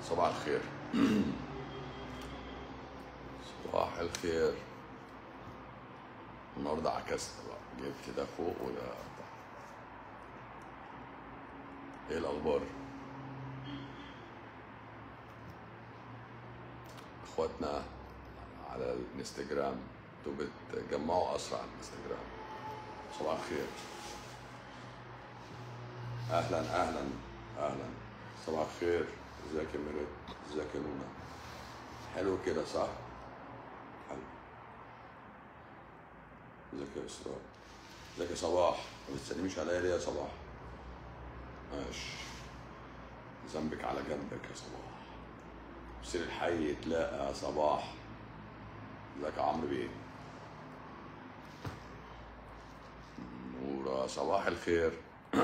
صباح الخير صباح الخير النهارده عكست بقى جبت ده فوق وده تحت ايه الاخبار اخواتنا على الانستجرام انتوا بتجمعوا اسرع على الانستجرام صباح الخير اهلا اهلا اهلا صباح الخير ازيك يا ميريت ازيك يا نونا حلو كده صح حلو ازيك يا اسراء ازيك يا صباح ما بتسلميش عليا ليه يا صباح ماشي ذنبك على جنبك يا صباح سير الحي تلاقى يا صباح ازيك يا عمرو بيه نورة صباح الخير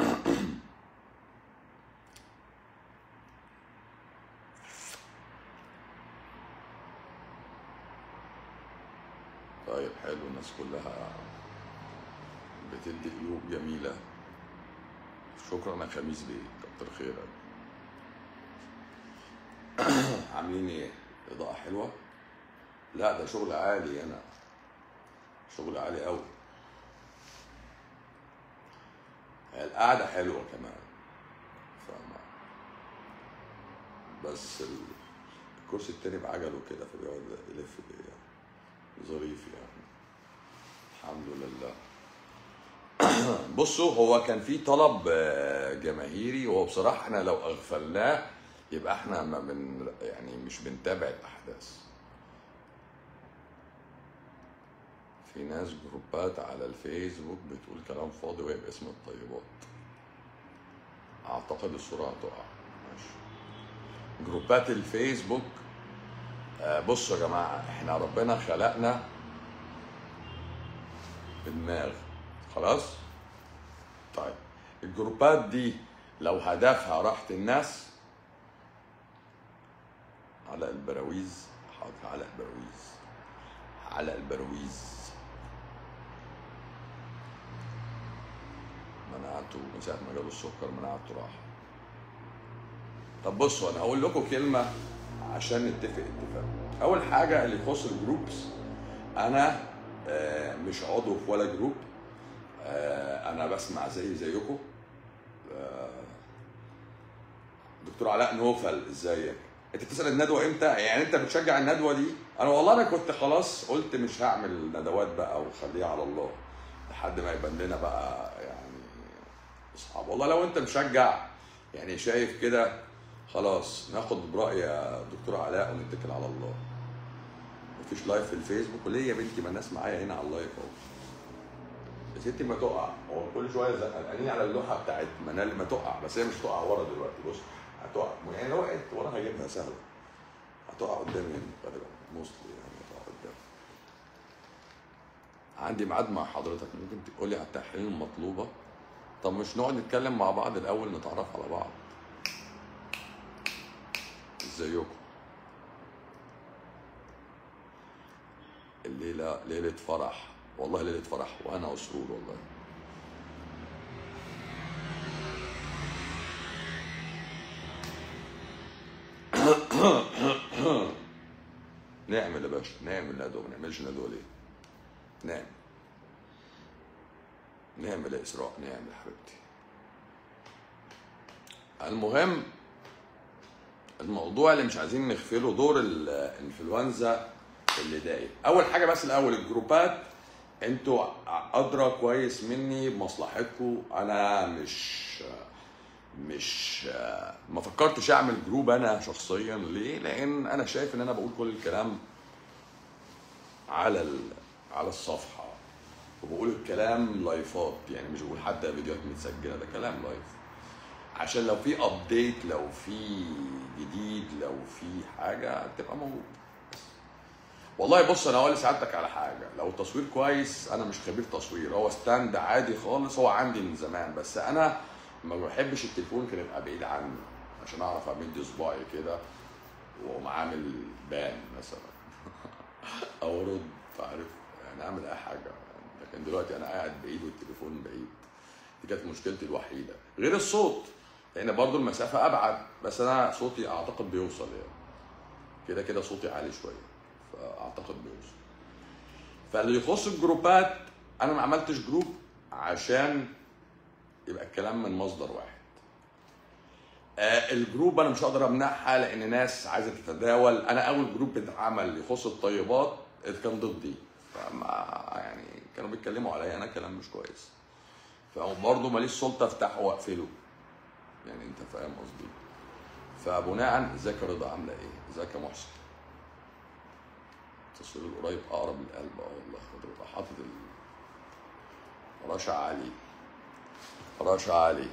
طيب حلو الناس كلها بتدي قلوب جميلة شكرا يا خميس بيه كتر خيرك عاملين ايه؟ إضاءة حلوة؟ لا ده شغل عالي أنا شغل عالي أوي القعدة حلوة كمان فاهمة بس ال- الكرسي التاني بعجله كده فبيقعد يلف بيه يعني ظريف يعني الحمد لله بصوا هو كان في طلب آه، جماهيري وهو بصراحة احنا لو أغفلناه يبقى احنا ما بن يعني مش بنتابع الأحداث في ناس جروبات على الفيسبوك بتقول كلام فاضي وهي باسم الطيبات اعتقد الصورة هتقع ماشي جروبات الفيسبوك آه، بصوا يا جماعة احنا ربنا خلقنا بدماغ خلاص طيب الجروبات دي لو هدفها راحة الناس على البراويز حاضر على البراويز على البراويز منعته من ساعة ما جاله السكر منعته راح طب بصوا انا هقول لكم كلمة عشان نتفق اتفاق اول حاجة اللي يخص الجروبس انا آه، مش عضو في ولا جروب آه، انا بسمع زي زيكم آه، دكتور علاء نوفل ازيك انت بتسال الندوه امتى يعني انت بتشجع الندوه دي انا والله انا كنت خلاص قلت مش هعمل ندوات بقى وخليها على الله لحد ما يبان لنا بقى يعني اصحاب والله لو انت مشجع يعني شايف كده خلاص ناخد براي يا دكتور علاء ونتكل على الله مفيش لايف في الفيسبوك وليه يا بنتي ما الناس معايا هنا على اللايف اهو يا ستي ما تقع هو كل شويه زققانين على اللوحه بتاعت منال ما تقع بس هي مش تقع ورا دلوقتي بص هتقع يعني لو وقعت ورا هجيبها سهله هتقع قدامي هنا غالبا موستلي يعني هتقع قدامي عندي ميعاد مع حضرتك ممكن تقول لي على التحاليل المطلوبه طب مش نقعد نتكلم مع بعض الاول نتعرف على بعض ازيكم الليله ليله فرح والله ليله فرح وانا مسرور والله نعمل يا باشا نعمل ندوه ما نعملش ندوه ليه؟ نعمل نعمل يا اسراء نعمل حبيبتي المهم الموضوع اللي مش عايزين نغفله دور ال- الانفلونزا اللي داير اول حاجه بس الاول الجروبات انتوا ادرى كويس مني بمصلحتكم انا مش مش ما فكرتش اعمل جروب انا شخصيا ليه لان انا شايف ان انا بقول كل الكلام على ال... على الصفحه وبقول الكلام لايفات يعني مش بقول حتى فيديوهات متسجله ده كلام لايف عشان لو في ابديت لو في جديد لو في حاجه تبقى موجود والله بص انا هقول لسعادتك على حاجه لو التصوير كويس انا مش خبير تصوير هو ستاند عادي خالص هو عندي من زمان بس انا ما بحبش التليفون كان يبقى بعيد عني عشان اعرف امد صباعي كده واقوم عامل بان مثلا او ارد عارف يعني اعمل اي حاجه لكن دلوقتي انا قاعد بعيد والتليفون بعيد دي كانت مشكلتي الوحيده غير الصوت لان برضو المسافه ابعد بس انا صوتي اعتقد بيوصل يعني كده كده صوتي عالي شويه فاعتقد بيوصل فاللي يخص الجروبات انا ما عملتش جروب عشان يبقى الكلام من مصدر واحد آه الجروب انا مش هقدر امنعها لان ناس عايزه تتداول انا اول جروب اتعمل يخص الطيبات كان ضدي فما يعني كانوا بيتكلموا عليا انا كلام مش كويس فبرضه ماليش سلطه افتحه واقفله يعني انت فاهم قصدي فبناء ازيك يا رضا عامله ايه ازيك يا محسن التصوير القريب اقرب للقلب اه والله رضا حاطط ال... رشا علي رشا علي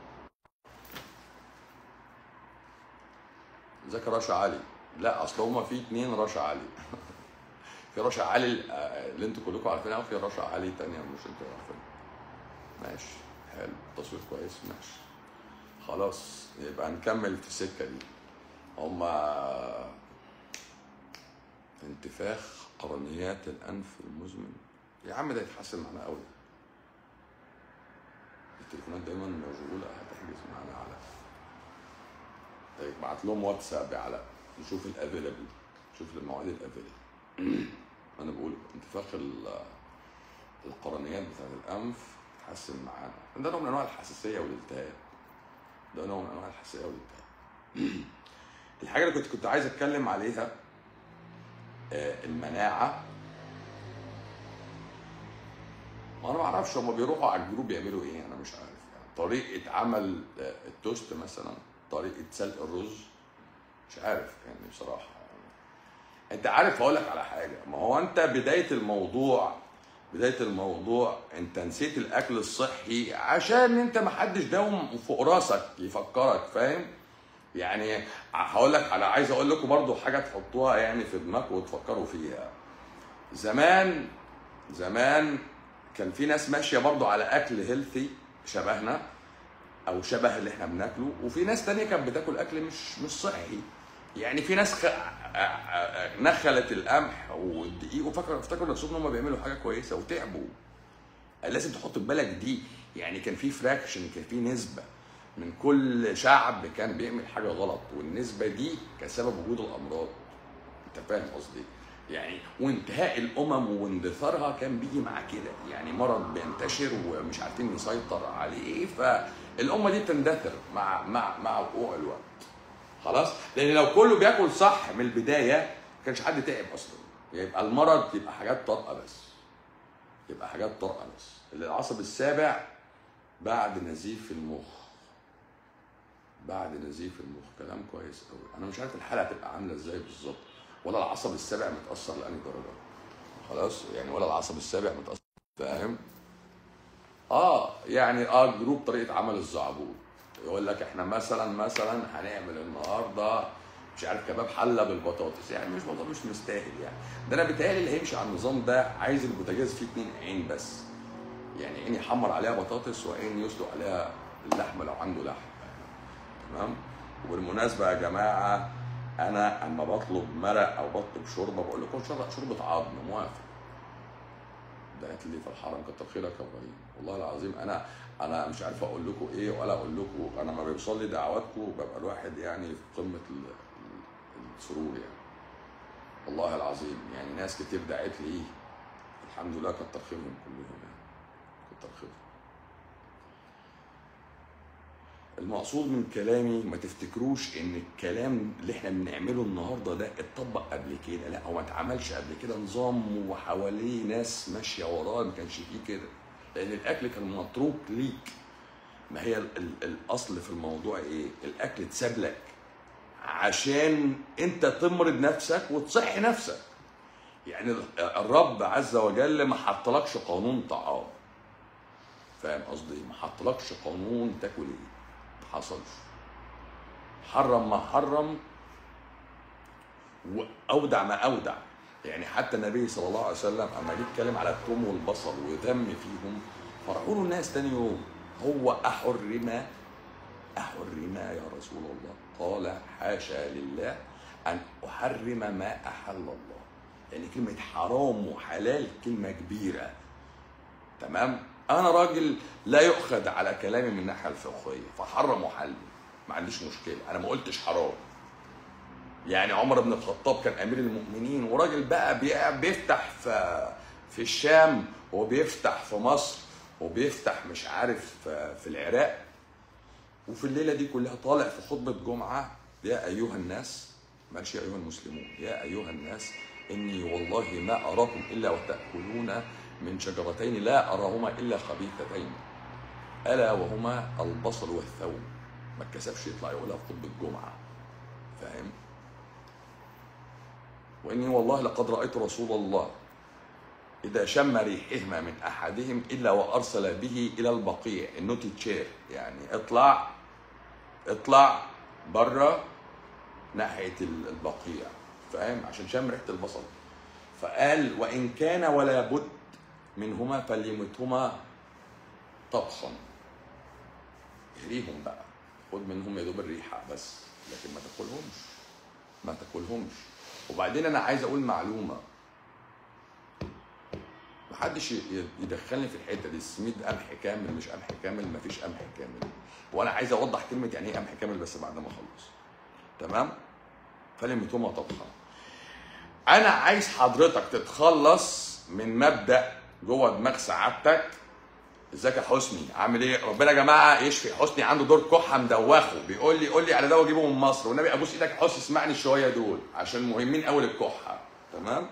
ازيك يا رشا علي لا اصل هما في اتنين رشا علي في رشا علي اللي انتوا كلكم عارفينها وفي رشا علي تانية مش انتوا عارفينها ماشي حلو تصوير كويس ماشي خلاص يبقى نكمل في السكة دي هما انتفاخ قرنيات الأنف المزمن يا عم ده يتحسن معانا قوي التليفونات دايما مشغولة هتحجز معانا على طيب بعت لهم واتساب يا علاء نشوف الافيلابل نشوف المواعيد الافيلابل انا بقول انتفاخ القرنيات بتاعت الانف تحسن معانا ده نوع من انواع الحساسيه والالتهاب ده نوع من انواع الحساسيه والالتهاب الحاجه اللي كنت كنت عايز اتكلم عليها المناعه ما انا ما اعرفش هم بيروحوا على الجروب يعملوا ايه انا مش عارف يعني طريقه عمل التوست مثلا طريقه سلق الرز مش عارف يعني بصراحه يعني. انت عارف هقول لك على حاجه ما هو انت بدايه الموضوع بدايه الموضوع انت نسيت الاكل الصحي عشان انت ما حدش داوم فوق راسك يفكرك فاهم يعني هقول لك انا عايز اقول لكم برضو حاجه تحطوها يعني في دماغكم وتفكروا فيها زمان زمان كان في ناس ماشيه برضو على اكل هيلثي شبهنا او شبه اللي احنا بناكله وفي ناس تانية كانت بتاكل اكل مش مش صحي يعني في ناس خ... نخلت القمح والدقيق وفكروا افتكروا نفسهم ان هم بيعملوا حاجه كويسه وتعبوا لازم تحط في بالك دي يعني كان في فراكشن كان في نسبه من كل شعب كان بيعمل حاجه غلط والنسبه دي كان سبب وجود الامراض انت فاهم قصدي يعني وانتهاء الامم واندثارها كان بيجي مع كده يعني مرض بينتشر ومش عارفين نسيطر عليه فالامه دي بتندثر مع مع مع وقوع الوقت خلاص لان لو كله بياكل صح من البدايه ما كانش حد تعب اصلا يبقى المرض يبقى حاجات طارئه بس يبقى حاجات طارئه بس العصب السابع بعد نزيف المخ بعد نزيف المخ كلام كويس قوي انا مش عارف الحلقه هتبقى عامله ازاي بالظبط ولا العصب السابع متاثر لاني درجه خلاص يعني ولا العصب السابع متاثر فاهم اه يعني اه جروب طريقه عمل الزعبوط يقول لك احنا مثلا مثلا هنعمل النهارده مش عارف كباب حله بالبطاطس يعني مش موضوع مش مستاهل يعني ده انا بيتهيألي اللي هيمشي على النظام ده عايز البوتاجاز فيه اتنين عين بس يعني عين يحمر عليها بطاطس وعين يسلق عليها اللحمه لو عنده لحم تمام وبالمناسبه يا جماعه انا اما بطلب مرق او بطلب شوربه بقول لكم شوربه عظم موافق دعيت لي في الحرم كتر خيرك يا ابراهيم والله العظيم انا انا مش عارف اقول لكم ايه ولا اقول لكم انا ما بيوصل لي دعواتكم ببقى الواحد يعني في قمه السرور يعني والله العظيم يعني ناس كتير دعت لي الحمد لله كتر خيرهم كلهم يعني كتر خيرهم المقصود من كلامي ما تفتكروش ان الكلام اللي احنا بنعمله النهارده ده اتطبق قبل كده لا هو ما اتعملش قبل كده نظام وحواليه ناس ماشيه وراه ما كانش فيه كده لان الاكل كان متروك ليك ما هي ال ال الاصل في الموضوع ايه الاكل اتساب لك عشان انت تمرض نفسك وتصحي نفسك يعني الرب عز وجل ما حطلكش قانون طعام فاهم قصدي ما حطلكش قانون تاكل ايه ما حصلش حرم ما حرم واودع ما اودع يعني حتى النبي صلى الله عليه وسلم اما جه يتكلم على الثوم والبصل وذم فيهم فراحوا له الناس تاني يوم هو احرم احرم يا رسول الله قال حاشا لله ان احرم ما احل الله يعني كلمه حرام وحلال كلمه كبيره تمام انا راجل لا يؤخذ على كلامي من الناحيه الفقهيه فحرم وحلل ما عنديش مشكله انا ما قلتش حرام يعني عمر بن الخطاب كان امير المؤمنين وراجل بقى بي- بيفتح في في الشام وبيفتح في مصر وبيفتح مش عارف في في العراق وفي الليله دي كلها طالع في خطبه جمعه يا ايها الناس ماشي يا ايها المسلمون يا ايها الناس اني والله ما اراكم الا وتاكلون من شجرتين لا اراهما الا خبيثتين الا وهما البصل والثوم ما اتكسفش يطلع يقولها في خطبه جمعه فاهم واني والله لقد رايت رسول الله اذا شم ريحهما من احدهم الا وارسل به الى البقيع النوتي تشير يعني اطلع اطلع بره ناحيه البقيع فاهم عشان شم ريحه البصل فقال وان كان ولا بد منهما فليمتهما طبخا اهريهم بقى خد منهم يا دوب الريحه بس لكن ما تاكلهمش ما تاكلهمش وبعدين انا عايز اقول معلومه محدش ي- يدخلني في الحته دي السميد قمح كامل مش قمح كامل مفيش قمح كامل وانا عايز اوضح كلمه يعني ايه قمح كامل بس بعد ما اخلص تمام فلمتهما طبخا انا عايز حضرتك تتخلص من مبدا جوه دماغ سعادتك ازيك يا حسني عامل ايه ربنا يا جماعه يشفي حسني عنده دور كحه مدوخه بيقول لي قول لي على دواء اجيبه من مصر والنبي ابوس ايدك يا حسني اسمعني شويه دول عشان مهمين قوي للكحه تمام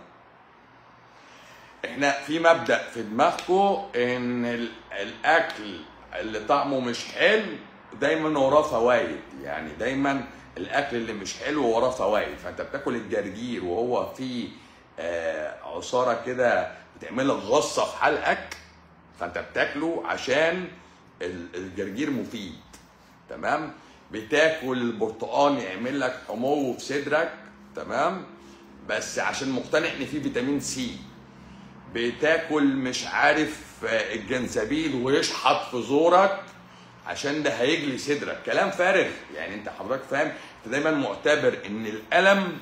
احنا في مبدا في دماغكم ان ال- الاكل اللي طعمه مش حلو دايما وراه فوائد يعني دايما الاكل اللي مش حلو وراه فوائد فانت بتاكل الجرجير وهو فيه آه عصاره كده بتعمل لك غصه في حلقك فانت بتاكله عشان ال- الجرجير مفيد تمام بتاكل البرتقال يعمل لك حمو في صدرك تمام بس عشان مقتنع ان فيه فيتامين سي بتاكل مش عارف آه، الجنزبيل ويشحط في زورك عشان ده هيجلي صدرك كلام فارغ يعني انت حضرتك فاهم انت دايما معتبر ان الالم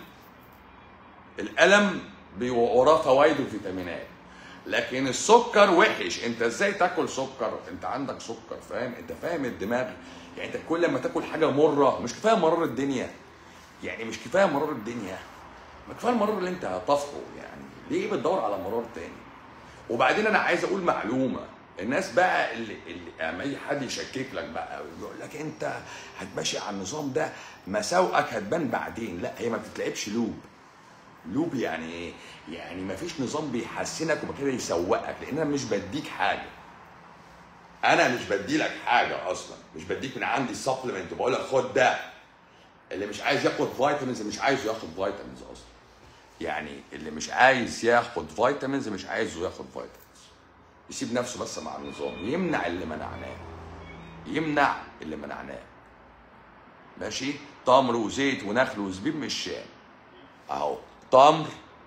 الالم بي- وراه فوائد وفيتامينات لكن السكر وحش انت ازاي تاكل سكر انت عندك سكر فاهم انت فاهم الدماغ يعني انت كل ما تاكل حاجه مره مش كفايه مرار الدنيا يعني مش كفايه مرار الدنيا ما كفايه المرار اللي انت هتطفره يعني ليه بتدور على مرار تاني وبعدين انا عايز اقول معلومه الناس بقى اللي اللي اما اي حد يشكك لك بقى ويقول لك انت هتمشي على النظام ده مساوئك هتبان بعدين لا هي ما بتتلعبش لوب لوب يعني ايه؟ يعني ما فيش نظام بيحسنك وبعد كده يسوقك لان انا مش بديك حاجه انا مش بدي لك حاجه اصلا مش بديك من عندي سبلمنت وبقول لك خد ده اللي مش عايز ياخد فيتامينز مش عايز ياخد فيتامينز اصلا يعني اللي مش عايز ياخد فيتامينز مش عايزه ياخد فيتامينز يسيب نفسه بس مع النظام يمنع اللي منعناه يمنع اللي منعناه ماشي تمر وزيت ونخل وزبيب من الشام اهو تمر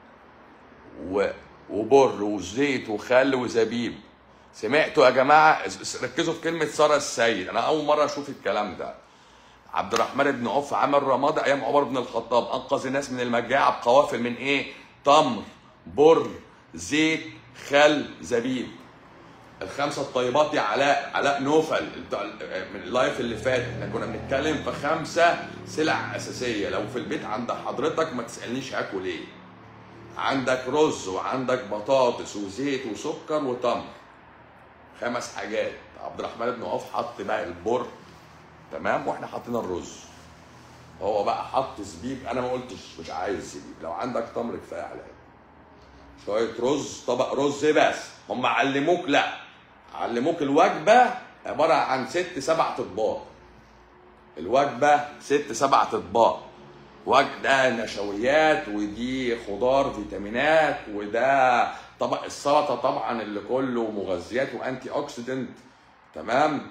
و... وبر وزيت وخل وزبيب سمعتوا يا جماعه اس- ركزوا في كلمه ساره السيد انا اول مره اشوف الكلام ده عبد الرحمن بن عوف عمل رمادة ايام عمر بن الخطاب انقذ الناس من المجاعه بقوافل من ايه؟ تمر بر زيت خل زبيب الخمسه الطيبات يا علاء علاء نوفل بتاع ال- من اللايف اللي فات احنا كنا بنتكلم في خمسه سلع اساسيه لو في البيت عند حضرتك ما تسالنيش هاكل ايه عندك رز وعندك بطاطس وزيت وسكر وتمر خمس حاجات عبد الرحمن بن عوف حط بقى البر تمام واحنا حطينا الرز هو بقى حط زبيب انا ما قلتش مش عايز زبيب لو عندك تمر كفايه عليا شويه رز طبق رز بس هم علموك لا علموك الوجبه عباره عن ست سبع اطباق الوجبه ست سبع اطباق وج- ده نشويات ودي خضار فيتامينات وده طبق السلطه طبعا اللي كله مغذيات وانتي اوكسيدنت تمام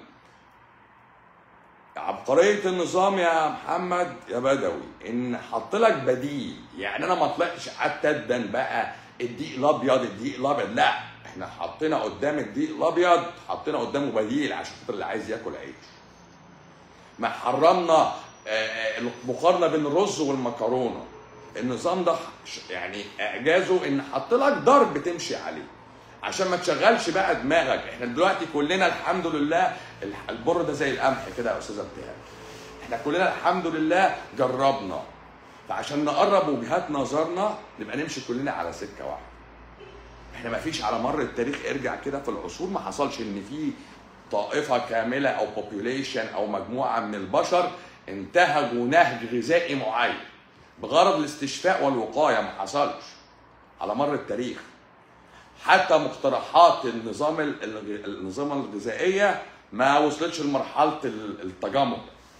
عبقرية النظام يا محمد يا بدوي ان حط لك بديل يعني انا ما طلعتش قعدت ادن بقى الدقيق الابيض الدقيق الابيض لا احنا حطينا قدام الدقيق الابيض حطينا قدامه بديل عشان خاطر اللي عايز ياكل عيش ما حرمنا آه، آه، المقارنه بين الرز والمكرونه النظام ده ش- يعني اعجازه ان حط لك ضرب تمشي عليه عشان ما تشغلش بقى دماغك احنا دلوقتي كلنا الحمد لله الح- البر ده زي القمح كده يا استاذه ابتهال احنا كلنا الحمد لله جربنا فعشان نقرب وجهات نظرنا نبقى نمشي كلنا على سكه واحده احنا ما فيش على مر التاريخ ارجع كده في العصور ما حصلش ان في طائفه كامله او population او مجموعه من البشر انتهجوا نهج غذائي معين بغرض الاستشفاء والوقايه ما حصلش على مر التاريخ حتى مقترحات النظام ال- الغ- النظام الغذائيه ما وصلتش لمرحله ال- التجمد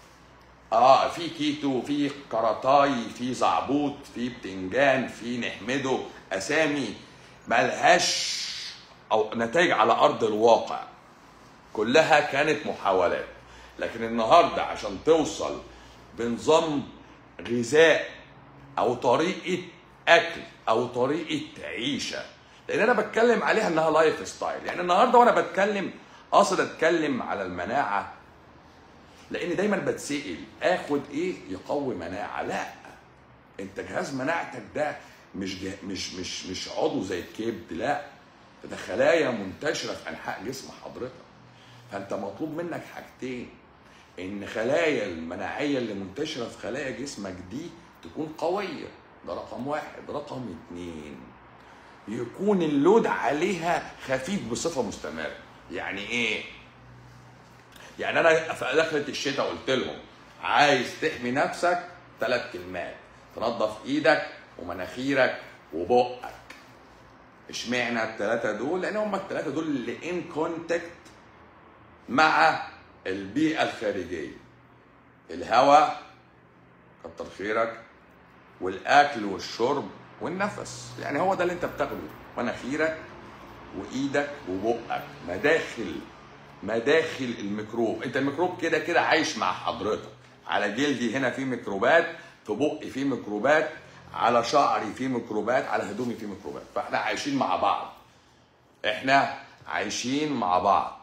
اه في كيتو في كاراتاي في زعبوط في بتنجان في نحمده اسامي ملهاش او نتائج على ارض الواقع كلها كانت محاولات لكن النهارده عشان توصل بنظام غذاء او طريقه اكل او طريقه عيشه لان انا بتكلم عليها انها لايف ستايل يعني النهارده وانا بتكلم قاصد اتكلم على المناعه لان دايما بتسال اخد ايه يقوي مناعه لا انت جهاز مناعتك ده مش جه... مش مش مش عضو زي الكبد لا ده خلايا منتشره في انحاء جسم حضرتك فانت مطلوب منك حاجتين ان خلايا المناعيه اللي منتشره في خلايا جسمك دي تكون قويه ده رقم واحد رقم اتنين يكون اللود عليها خفيف بصفه مستمره يعني ايه يعني انا في دخلة الشتاء قلت لهم عايز تحمي نفسك ثلاث كلمات تنظف ايدك ومناخيرك وبقك اشمعنى الثلاثه دول لان هم الثلاثه دول اللي ان كونتاكت مع البيئه الخارجيه الهواء كتر خيرك والاكل والشرب والنفس يعني هو ده اللي انت بتاخده مناخيرك وايدك وبقك مداخل مداخل الميكروب انت الميكروب كده كده عايش مع حضرتك على جلدي هنا في ميكروبات في بقي في ميكروبات على شعري في ميكروبات على هدومي في ميكروبات فاحنا عايشين مع بعض احنا عايشين مع بعض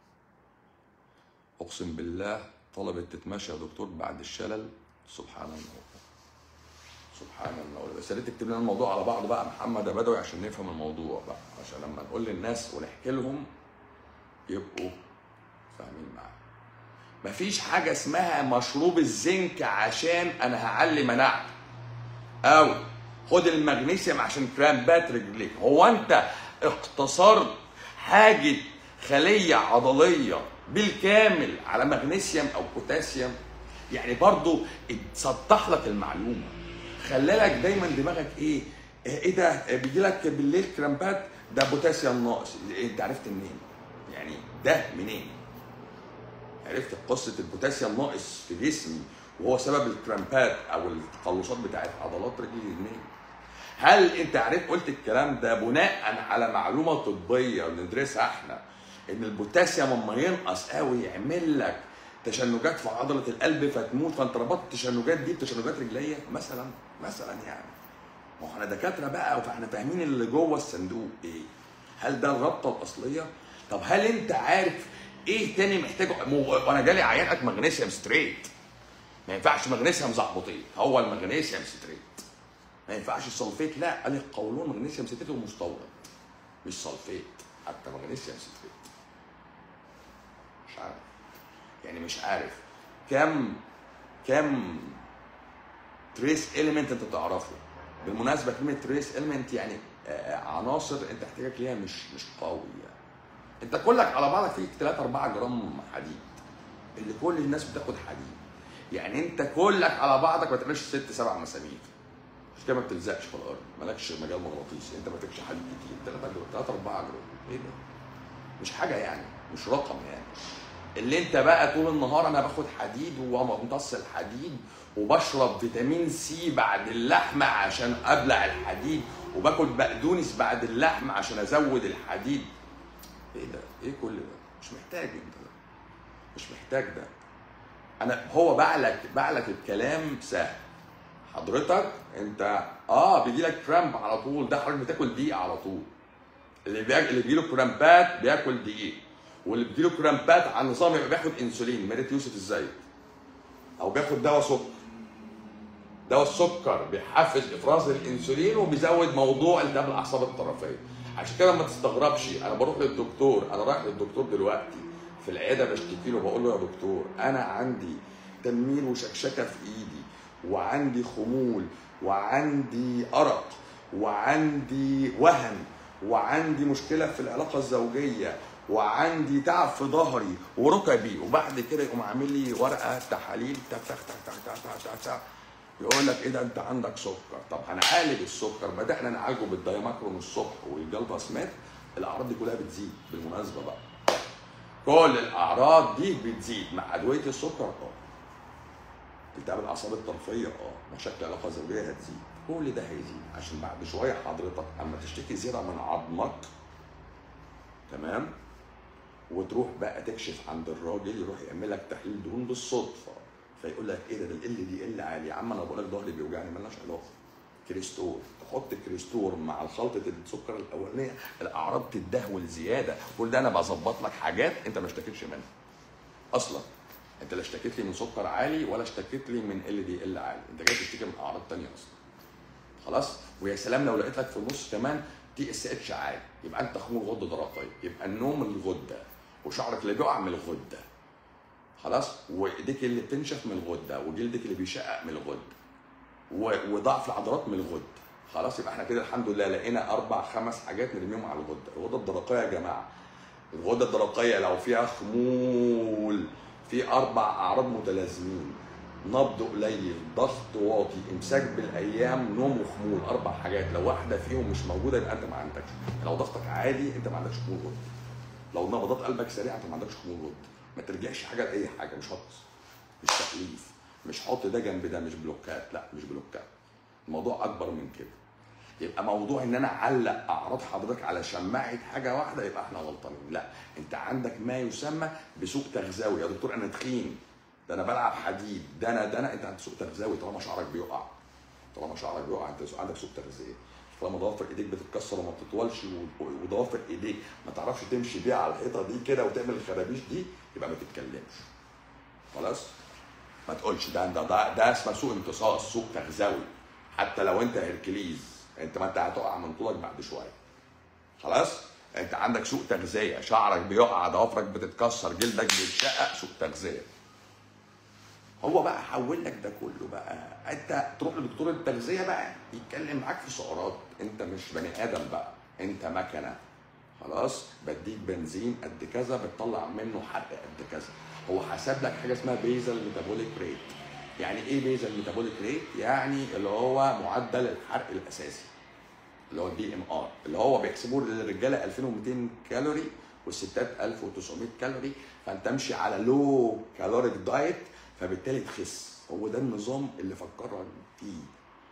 اقسم بالله طلبت تتمشى يا دكتور بعد الشلل سبحان الله سبحان الله بس يا ريت تكتب لنا الموضوع على بعضه بقى محمد يا بدوي عشان نفهم الموضوع بقى عشان لما نقول للناس ونحكي لهم يبقوا فاهمين معانا مفيش حاجة اسمها مشروب الزنك عشان أنا هعلي مناعتي أو خد المغنيسيوم عشان كرامبات رجليك هو أنت اقتصرت حاجة خلية عضلية بالكامل على مغنيسيوم أو بوتاسيوم يعني برضو تسطح لك المعلومة خلالك دايما دماغك ايه ايه ده بيجي لك بالليل كرامبات ده بوتاسيوم ناقص انت عرفت منين يعني ده منين عرفت قصه البوتاسيوم ناقص في جسمي وهو سبب الكرامبات او التقلصات بتاعت عضلات رجلي منين هل انت عرفت قلت الكلام ده بناء على معلومه طبيه بندرسها احنا ان البوتاسيوم اما ينقص قوي يعمل لك تشنجات في عضله القلب فتموت فانت ربطت التشنجات دي بتشنجات رجليه مثلا مثلا يعني ما هو احنا دكاتره بقى فاحنا فاهمين اللي جوه الصندوق ايه هل ده الرابطه الاصليه طب هل انت عارف ايه تاني محتاجه مو- وانا جالي عيان مغنيسيوم ستريت ما ينفعش مغنيسيوم زعبطين هو المغنيسيوم ستريت ما ينفعش السلفيت لا قال لي القولون مغنيسيوم ستريت ومستورد مش سلفيت حتى مغنيسيوم ستريت مش عارف يعني مش عارف كم كم تريس اليمنت انت تعرفه بالمناسبه كلمه تريس اليمنت يعني آه، عناصر انت احتياجك ليها مش مش قوي يعني. انت كلك على بعضك فيك 3 4 جرام حديد اللي كل الناس بتاخد حديد يعني انت كلك على بعضك ما تعملش ست سبع مسامير مش كده ما بتلزقش في الارض مالكش مجال مغناطيسي انت ما فيكش حديد كتير 3 جرام 3 4 جرام ايه ده؟ مش حاجه يعني مش رقم يعني اللي انت بقى طول النهار انا باخد حديد وممتص الحديد وبشرب فيتامين سي بعد اللحمه عشان ابلع الحديد وباكل بقدونس بعد اللحمه عشان ازود الحديد ايه ده؟ ايه كل ده؟ مش محتاج انت ده مش محتاج ده انا هو بعلك بعلك الكلام سهل حضرتك انت اه بيجي لك كرامب على طول ده حضرتك بتاكل دقيق على طول اللي بياكل اللي بيجيله كرامبات بياكل دقيق واللي بيجيله كرامبات على النظام يبقى بياخد انسولين مريت يوسف الزايد او بياخد دواء سكر دواء السكر بيحفز افراز الانسولين وبيزود موضوع التهاب الاعصاب الطرفيه عشان كده ما تستغربش انا بروح للدكتور انا رايح للدكتور دلوقتي في العياده بشتكي له بقول له يا دكتور انا عندي تنميل وشكشكه في ايدي وعندي خمول وعندي ارق وعندي وهن وعندي مشكله في العلاقه الزوجيه وعندي تعب في ظهري وركبي وبعد كده يقوم عامل لي ورقه تحاليل تك تك تك تك تك تك تك تك يقول لك ايه ده انت عندك سكر طب هنعالج السكر بدانا نعالجه بالدايماكرون الصبح والجلبا سميث الاعراض دي كلها بتزيد بالمناسبه بقى كل الاعراض دي بتزيد مع ادويه السكر اه التهاب الاعصاب الطرفيه اه مشاكل العلاقه الزوجيه هتزيد كل ده هيزيد عشان بعد شويه حضرتك اما تشتكي زياده من عظمك تمام وتروح بقى تكشف عند الراجل يروح يعمل لك تحليل دهون بالصدفه فيقول لك ايه ده ده ال دي ال عالي يا عم انا بقول لك ظهري بيوجعني مالناش علاقه كريستور تحط كريستور مع خلطه السكر الاولانيه الاعراض تتدهول زياده كل ده انا بظبط لك حاجات انت ما اشتكيتش منها اصلا انت لا اشتكيت لي من سكر عالي ولا اشتكيت لي من ال دي ال عالي انت جاي تشتكي من اعراض تانية اصلا خلاص ويا سلام لو لقيت لك في النص كمان تي اس اتش عالي يبقى انت خمول غده درقيه يبقى النوم من الغده وشعرك اللي بيقع من الغده خلاص وايديك اللي بتنشف من الغده وجلدك اللي بيشقق من الغده و- وضعف العضلات من الغده خلاص يبقى احنا كده الحمد لله لقينا اربع خمس حاجات نرميهم على الغده الغده الدرقيه يا جماعه الغده الدرقيه لو فيها خمول في اربع اعراض متلازمين نبض قليل ضغط واطي امساك بالايام نوم وخمول اربع حاجات لو واحده فيهم مش موجوده يبقى انت ما عندكش لو ضغطك عالي انت ما عندكش خمول غده لو نبضات قلبك سريعه انت ما عندكش خمول غده ما ترجعش حاجه لاي حاجه مش هطس مش تأليف مش حط ده جنب ده مش بلوكات لا مش بلوكات الموضوع اكبر من كده يبقى موضوع ان انا اعلق اعراض حضرتك على شماعه حاجه واحده يبقى احنا غلطانين لا انت عندك ما يسمى بسوء تغذوي يا دكتور انا تخين ده انا بلعب حديد ده انا ده انا انت عندك سوء تغذوي طالما شعرك بيقع طالما شعرك بيقع انت عندك سوء تغذيه طالما ضوافر ايديك بتتكسر وما بتطولش و- وضوافر ايديك ما تعرفش تمشي بيها على الحيطه دي كده وتعمل الخرابيش دي يبقى ما تتكلمش خلاص ما تقولش ده ده ده, ده اسمه سوء امتصاص سوء تغذوي حتى لو انت هركليز انت ما انت هتقع من طولك بعد شويه خلاص انت عندك سوء تغذيه شعرك بيقع ضوافرك بتتكسر جلدك بيتشقق سوء تغذيه هو بقى حول لك ده كله بقى انت تروح لدكتور التغذيه بقى يتكلم معاك في سعرات انت مش بني ادم بقى انت مكنه خلاص بديك بنزين قد كذا بتطلع منه حرق قد كذا هو حسب لك حاجه اسمها بيزل ميتابوليك ريت يعني ايه بيزل ميتابوليك ريت يعني اللي هو معدل الحرق الاساسي اللي هو البي ام ار اللي هو بيحسبوه للرجاله 2200 كالوري والستات 1900 كالوري فانت امشي على لو كالوريك دايت فبالتالي تخس هو ده النظام اللي فكرك فيه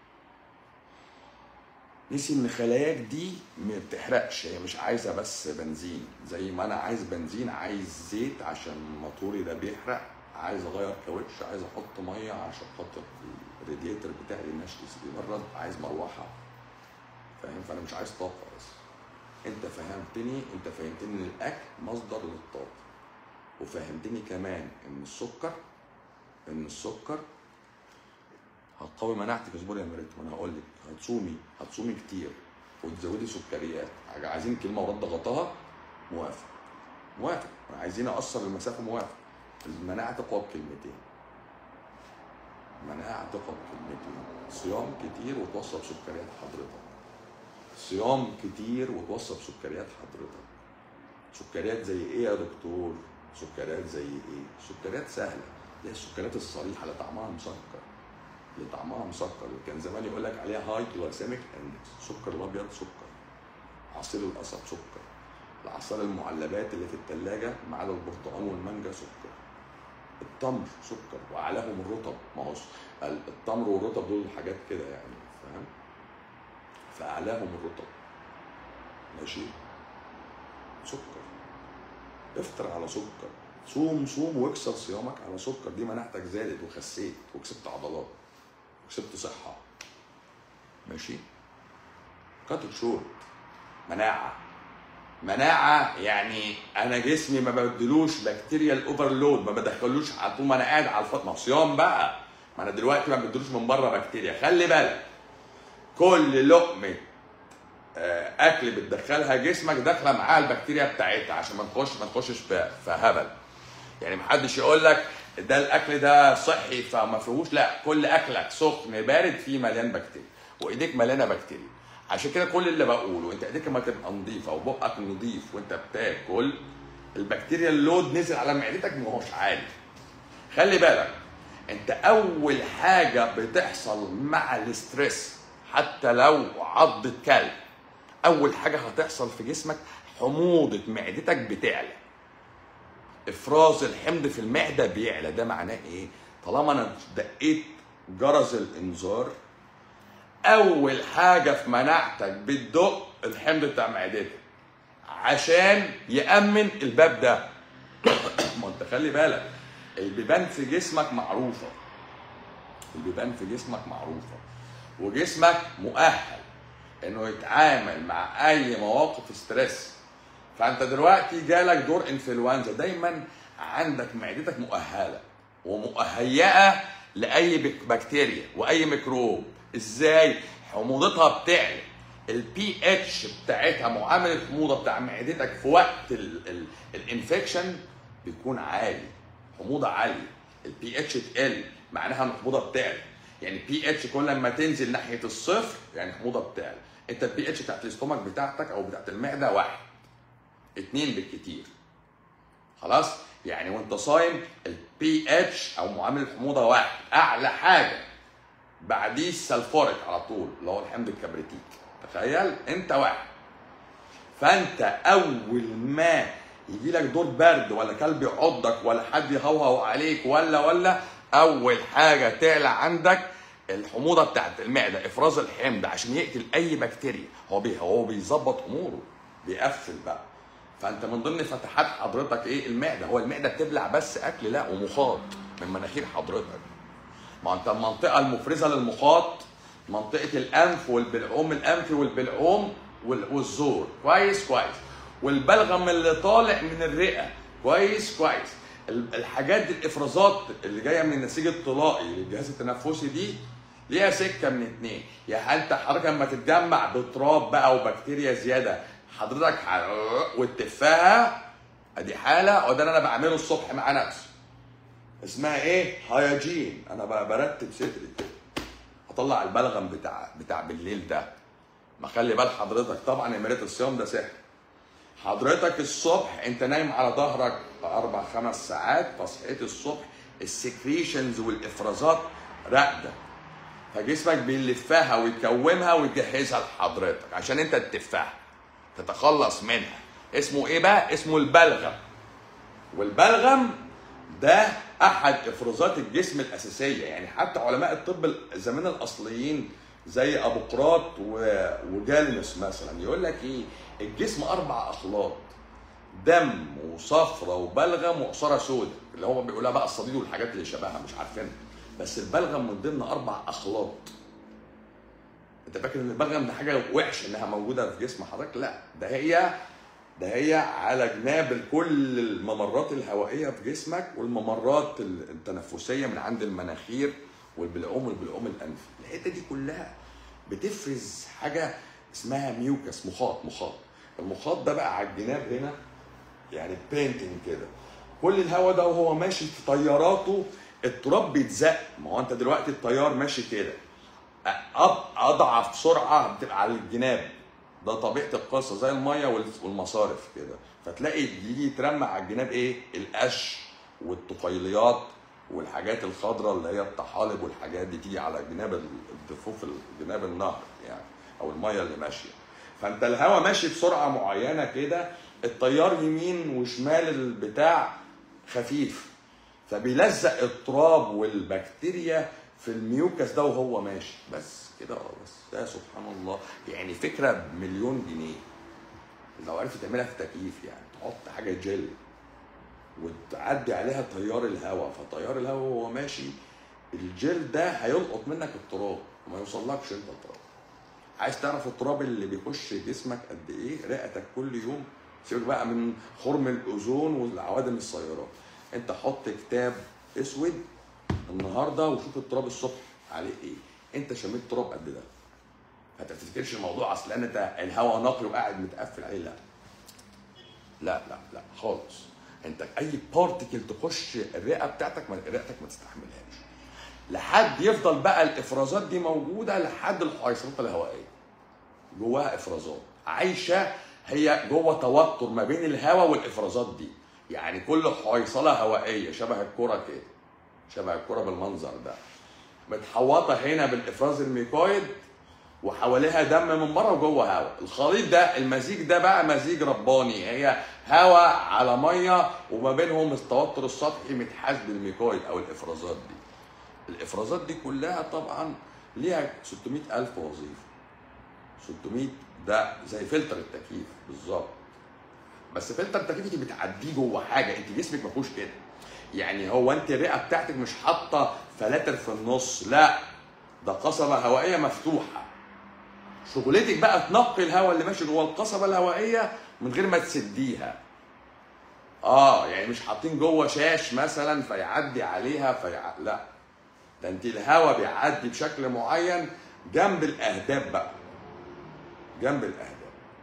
نسي ان خلاياك دي ما بتحرقش هي مش عايزه بس بنزين زي ما انا عايز بنزين عايز زيت عشان موتوري ده بيحرق عايز اغير كاوتش عايز احط ميه عشان خاطر الراديتور بتاعي النشز بيبرد عايز مروحه فاهم فانا مش عايز طاقه بس انت فهمتني انت فهمتني ان الاكل مصدر للطاقه وفهمتني كمان ان السكر ان السكر هتقوي مناعتك اصبري يا مريت وانا هقول لك هتصومي هتصومي كتير وتزودي سكريات حاجه عايزين كلمه ورد غطاها موافق موافق عايزين اقصر المسافه موافق المناعه تقوى بكلمتين المناعه تقوى بكلمتين صيام كتير وتوصل سكريات حضرتك صيام كتير وتوصل سكريات حضرتك سكريات زي ايه يا دكتور سكريات زي ايه سكريات سهله زي السكريات الصريحه اللي طعمها مسكر اللي طعمها مسكر اللي كان زمان يقول لك عليها هاي جلايسيميك اندكس السكر الابيض سكر عصير القصب سكر العصائر المعلبات اللي في الثلاجه ما عدا البرتقال والمانجا سكر التمر سكر واعلاهم الرطب ما هو التمر والرطب دول حاجات كده يعني فاهم فاعلاهم الرطب ماشي سكر افطر على سكر صوم صوم واكسر صيامك على سكر دي مناعتك زادت وخسيت وكسبت عضلات وكسبت صحة ماشي كات شورت مناعة مناعة يعني أنا جسمي ما بدلوش بكتيريا الأوفرلود ما بدخلوش على طول ما أنا قاعد على الفط ما هو صيام بقى ما أنا دلوقتي ما بدلوش من بره بكتيريا خلي بالك كل لقمة آه، اكل بتدخلها جسمك داخله معاها البكتيريا بتاعتها عشان ما تخش ما تخشش في في هبل يعني محدش يقول لك ده الاكل ده صحي فما فيهوش لا كل اكلك سخن بارد فيه مليان بكتيريا وايديك مليانه بكتيريا عشان كده كل اللي بقوله انت ايديك لما تبقى نظيفه وبقك نظيف وانت بتاكل البكتيريا اللود نزل على معدتك ما هوش عالي خلي بالك انت اول حاجه بتحصل مع الاسترس حتى لو عضة كلب اول حاجه هتحصل في جسمك حموضه معدتك بتعلى افراز الحمض في المعده بيعلى ده معناه ايه طالما انا دقيت جرس الانذار اول حاجه في مناعتك بتدق الحمض بتاع معدتك عشان يامن الباب ده ما انت خلي بالك البيبان في جسمك معروفه البيبان في جسمك معروفه وجسمك مؤهل انه يتعامل مع اي مواقف ستريس فانت دلوقتي جالك دور انفلونزا دايما عندك معدتك مؤهله ومهيئه لاي بك- بكتيريا واي ميكروب ازاي حموضتها بتعلى البي اتش بتاعتها معامل الحموضه بتاع معدتك في وقت الانفكشن بيكون عالي حموضه عاليه البي اتش تقل معناها ان الحموضه بتعلى يعني بي اتش كل لما تنزل ناحيه الصفر يعني الحموضه بتعلى انت البي اتش بتاعت الاستومك بتاعتك او بتاعت المعده واحد اتنين بالكتير خلاص يعني وانت صايم البي اتش او معامل الحموضه واحد اعلى حاجه بعديه السلفوريك على طول اللي هو الحمض الكبريتيك تخيل انت واحد فانت اول ما يجي لك دور برد ولا كلب يعضك ولا حد يهوهو عليك ولا ولا اول حاجه تعلى عندك الحموضه بتاعت المعده افراز الحمض عشان يقتل اي بكتيريا هو بي هو بيظبط اموره بيقفل بقى فانت من ضمن فتحات حضرتك ايه المعده هو المعده بتبلع بس اكل لا ومخاط من مناخير حضرتك ما انت المنطقه المفرزه للمخاط منطقه الانف والبلعوم الانفي والبلعوم وال- والزور كويس كويس والبلغم اللي طالع من الرئه كويس كويس ال- الحاجات دي الافرازات اللي جايه من النسيج الطلائي للجهاز التنفسي دي ليها سكه من اتنين يا انت حضرتك لما تتجمع بتراب بقى وبكتيريا زياده حضرتك ح- وتفاها ادي حاله وده اللي انا بعمله الصبح مع نفسي اسمها ايه؟ هياجين انا ب- برتب صدري كده هطلع البلغم بتاع بتاع بالليل ده ما خلي بال حضرتك طبعا امارات الصيام ده سحر حضرتك الصبح انت نايم على ظهرك اربع خمس ساعات فصحيت الصبح السكريشنز والافرازات راقده فجسمك بيلفها ويكومها ويجهزها لحضرتك عشان انت تتفها تتخلص منها اسمه ايه بقى اسمه البلغم والبلغم ده احد افرازات الجسم الاساسيه يعني حتى علماء الطب زمان الاصليين زي ابو قراط و- وجالنس مثلا يقول لك ايه الجسم اربع اخلاط دم وصفرة وبلغم وعصارة سوداء اللي هو بيقولها بقى الصديد والحاجات اللي شبهها مش عارفينها بس البلغم من ضمن اربع اخلاط انت فاكر ان البلغم ده حاجه وحشه انها موجوده في جسم حضرتك لا ده هي ده هي على جناب كل الممرات الهوائيه في جسمك والممرات التنفسيه من عند المناخير والبلعوم والبلعوم الانفي الحته دي كلها بتفرز حاجه اسمها ميوكس مخاط مخاط المخاط ده بقى على الجناب هنا يعني بينتنج كده كل الهواء ده وهو ماشي في طياراته التراب بيتزق ما هو انت دلوقتي الطيار ماشي كده أض- اضعف سرعه بتبقى على الجناب ده طبيعه القصه زي الميه وال- والمصارف كده فتلاقي يجي يترمى على الجناب ايه القش والطفيليات والحاجات الخضراء اللي هي الطحالب والحاجات دي تيجي على جناب ال- الضفوف ال- جناب النهر يعني او الميه اللي ماشيه فانت الهواء ماشي بسرعه معينه كده التيار يمين وشمال البتاع خفيف فبيلزق التراب والبكتيريا في الميوكس ده وهو ماشي بس كده اه بس ده سبحان الله يعني فكره بمليون جنيه لو عرفت تعملها في تكييف يعني تحط حاجه جل وتعدي عليها تيار الهواء فتيار الهواء وهو ماشي الجل ده هيلقط منك التراب وما يوصلكش انت التراب عايز تعرف التراب اللي بيخش جسمك قد ايه رئتك كل يوم سيبك بقى من خرم الاوزون والعوادم السيارات انت حط كتاب اسود النهارده وشوف التراب الصبح عليه ايه انت شميت تراب قد ده ما تفتكرش الموضوع اصل انت الهواء نقي وقاعد متقفل عليه لا لا لا لا خالص انت اي بارتكل تخش الرئه بتاعتك ما رئتك ما تستحملهاش لحد يفضل بقى الافرازات دي موجوده لحد الحيصلات الهوائيه جواها افرازات عايشه هي جوه توتر ما بين الهواء والافرازات دي يعني كل حيصله هوائيه شبه الكره كده شبه الكره بالمنظر ده متحوطه هنا بالافراز الميكويد وحواليها دم من بره وجوه هواء الخليط ده المزيج ده بقى مزيج رباني هي هواء على ميه وما بينهم التوتر السطحي متحاز بالميكويد او الافرازات دي الافرازات دي كلها طبعا ليها 600 الف وظيفه 600 ده زي فلتر التكييف بالظبط بس فلتر التكييف انت بتعديه جوه حاجه انت جسمك ما فيهوش كده يعني هو انت الرئه بتاعتك مش حاطه فلاتر في النص لا ده قصبه هوائيه مفتوحه شغلتك بقى تنقي الهواء اللي ماشي جوه القصبه الهوائيه من غير ما تسديها اه يعني مش حاطين جوه شاش مثلا فيعدي عليها فيع... لا ده انت الهواء بيعدي بشكل معين جنب الاهداب بقى جنب الاهداب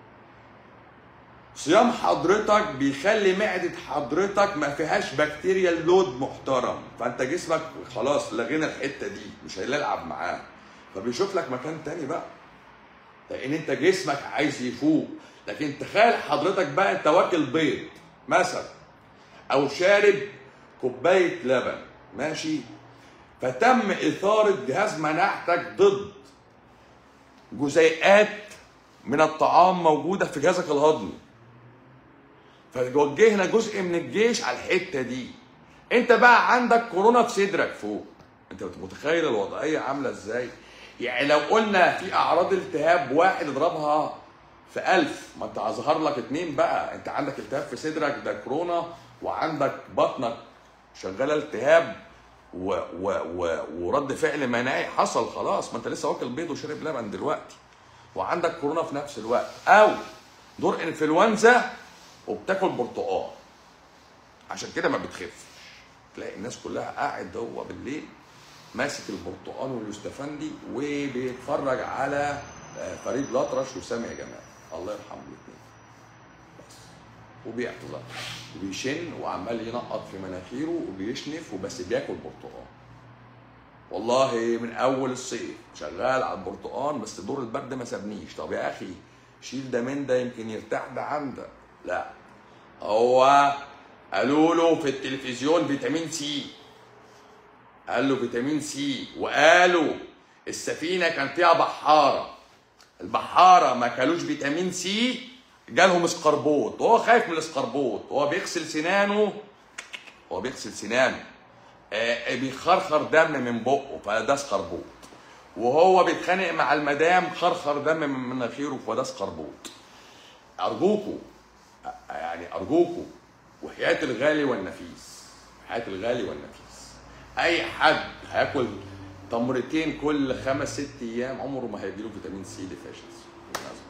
صيام حضرتك بيخلي معدة حضرتك ما فيهاش بكتيريا لود محترم فانت جسمك خلاص لغينا الحتة دي مش هيلعب معاه فبيشوف لك مكان تاني بقى لان انت جسمك عايز يفوق لكن تخيل حضرتك بقى انت واكل بيض مثلا او شارب كوبايه لبن ماشي فتم اثاره جهاز مناعتك ضد جزيئات من الطعام موجوده في جهازك الهضمي فوجهنا جزء من الجيش على الحته دي انت بقى عندك كورونا في صدرك فوق انت متخيل الوضعيه عامله ازاي يعني لو قلنا في اعراض التهاب واحد اضربها في ألف ما انت ظهر لك اتنين بقى انت عندك التهاب في صدرك ده كورونا وعندك بطنك شغاله التهاب و و و ورد فعل مناعي حصل خلاص ما انت لسه واكل بيض وشرب لبن دلوقتي وعندك كورونا في نفس الوقت او دور انفلونزا وبتاكل برتقال عشان كده ما بتخفش تلاقي الناس كلها قاعد هو بالليل ماسك البرتقال واليوستفندي وبيتفرج على آه، فريد الأطرش وسامي جمال الله يرحمه الاثنين بس وبيعتذر وبيشن وعمال ينقط في مناخيره وبيشنف وبس بياكل برتقال والله من اول الصيف شغال على البرتقال بس دور البرد ما سابنيش طب يا اخي شيل ده من ده يمكن يرتاح ده عندك لا هو قالوا له في التلفزيون فيتامين سي قال له فيتامين سي وقالوا السفينه كان فيها بحاره البحاره ما كلوش فيتامين سي جالهم اسقربوط وهو خايف من الاسقربوط وهو بيغسل سنانه هو بيغسل سنانه آه، بيخرخر دم من بقه فده اسقربوط وهو بيتخانق مع المدام خرخر دم من مناخيره فده اسقربوط ارجوكوا آه، يعني ارجوكوا وحياه الغالي والنفيس حياه الغالي والنفيس اي حد هياكل تمرتين كل خمس ست ايام عمره ما هيجيله فيتامين سي ديفيشنسي بالمناسبه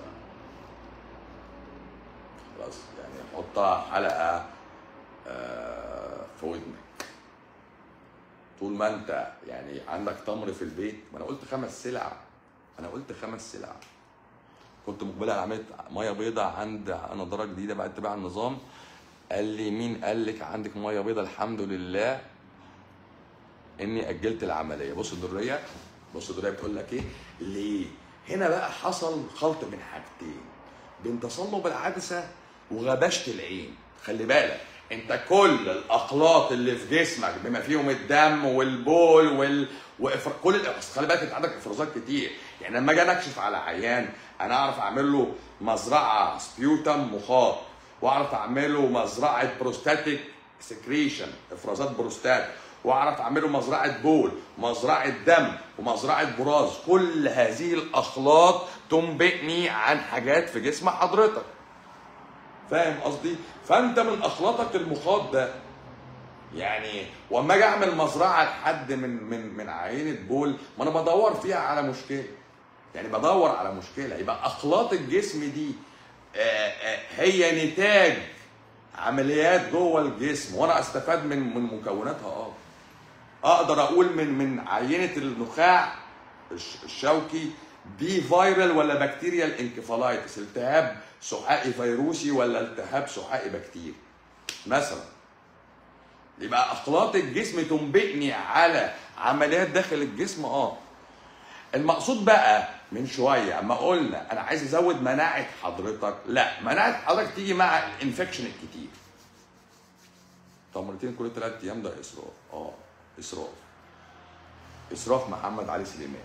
خلاص يعني حطها حلقه آه، في ودنك طول ما انت يعني عندك تمر في البيت ما انا قلت خمس سلع انا قلت خمس سلع كنت مقبله على عمليه ميه بيضاء عند نضاره جديده بقى اتباع النظام قال لي مين قال لك عندك ميه بيضاء الحمد لله اني اجلت العمليه بص الدريه بص الدريه بتقول لك ايه ليه هنا بقى حصل خلط من حاجتين بين تصلب العدسه وغبشه العين خلي بالك انت كل الاخلاط اللي في جسمك بما فيهم الدم والبول وال وإفر... كل الإفراز خلي بالك انت عندك افرازات كتير يعني لما اجي أنا اكشف على عيان انا اعرف اعمل له مزرعه سبيوتم مخاط واعرف اعمل له مزرعه بروستاتيك سكريشن افرازات بروستات واعرف اعمل له مزرعه بول مزرعه دم ومزرعه براز كل هذه الاخلاط تنبئني عن حاجات في جسم حضرتك فاهم قصدي فانت من اخلاطك المخاط ده يعني واما اجي اعمل مزرعه لحد من من من عينه بول ما انا بدور فيها على مشكله يعني بدور على مشكله يبقى اخلاط الجسم دي آه، آه، هي نتاج عمليات جوه الجسم وانا استفاد من من مكوناتها اه اقدر اقول من من عينه النخاع الش- الشوكي دي فيرال ولا بكتيريال انكفالايتس التهاب سحائي فيروسي ولا التهاب سحائي بكتيري مثلا يبقى اخلاط الجسم تنبئني على عمليات داخل الجسم اه المقصود بقى من شويه اما قلنا انا عايز ازود مناعه حضرتك لا مناعه حضرتك تيجي مع الانفكشن الكتير تمرتين كل ثلاث ايام ده اسراف اه اسراف اسراف محمد علي سليمان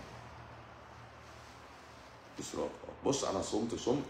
اسراف اه بص انا صمت صمت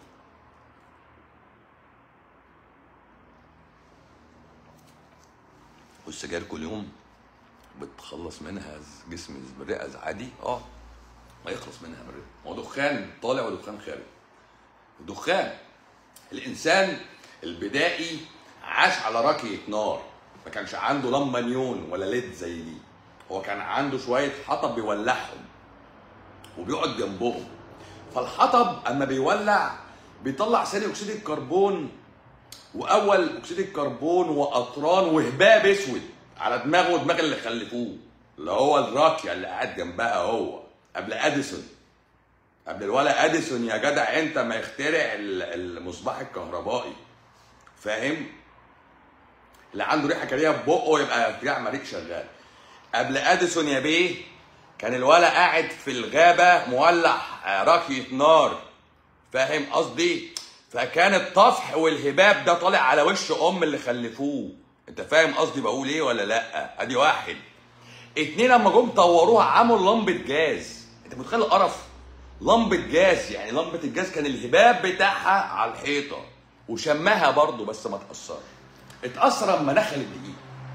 والسجاير كل يوم بتخلص منها جسم الرئه عادي اه ما يخلص منها بالرئه هو دخان طالع ودخان خارج دخان الانسان البدائي عاش على راكية نار ما كانش عنده لمبه نيون ولا ليد زي دي هو كان عنده شويه حطب بيولعهم وبيقعد جنبهم فالحطب اما بيولع بيطلع ثاني اكسيد الكربون واول اكسيد الكربون واطران وهباب اسود على دماغه ودماغ اللي خلفوه اللي هو الراكيا اللي قاعد جنبها هو قبل اديسون قبل الولا اديسون يا جدع انت ما يخترع ال- المصباح الكهربائي فاهم اللي عنده ريحه كريهه في بقه يبقى بتاع مريء شغال قبل اديسون يا بيه كان الولا قاعد في الغابه مولع آه، راكيه نار فاهم قصدي فكان الطفح والهباب ده طالع على وش ام اللي خلفوه انت فاهم قصدي بقول ايه ولا لا ادي واحد اتنين لما جم طوروها عملوا لمبه جاز انت متخيل القرف لمبه جاز يعني لمبه الجاز كان الهباب بتاعها على الحيطه وشمها برضه بس ما تاثرش اتاثر لما دخل الدقيق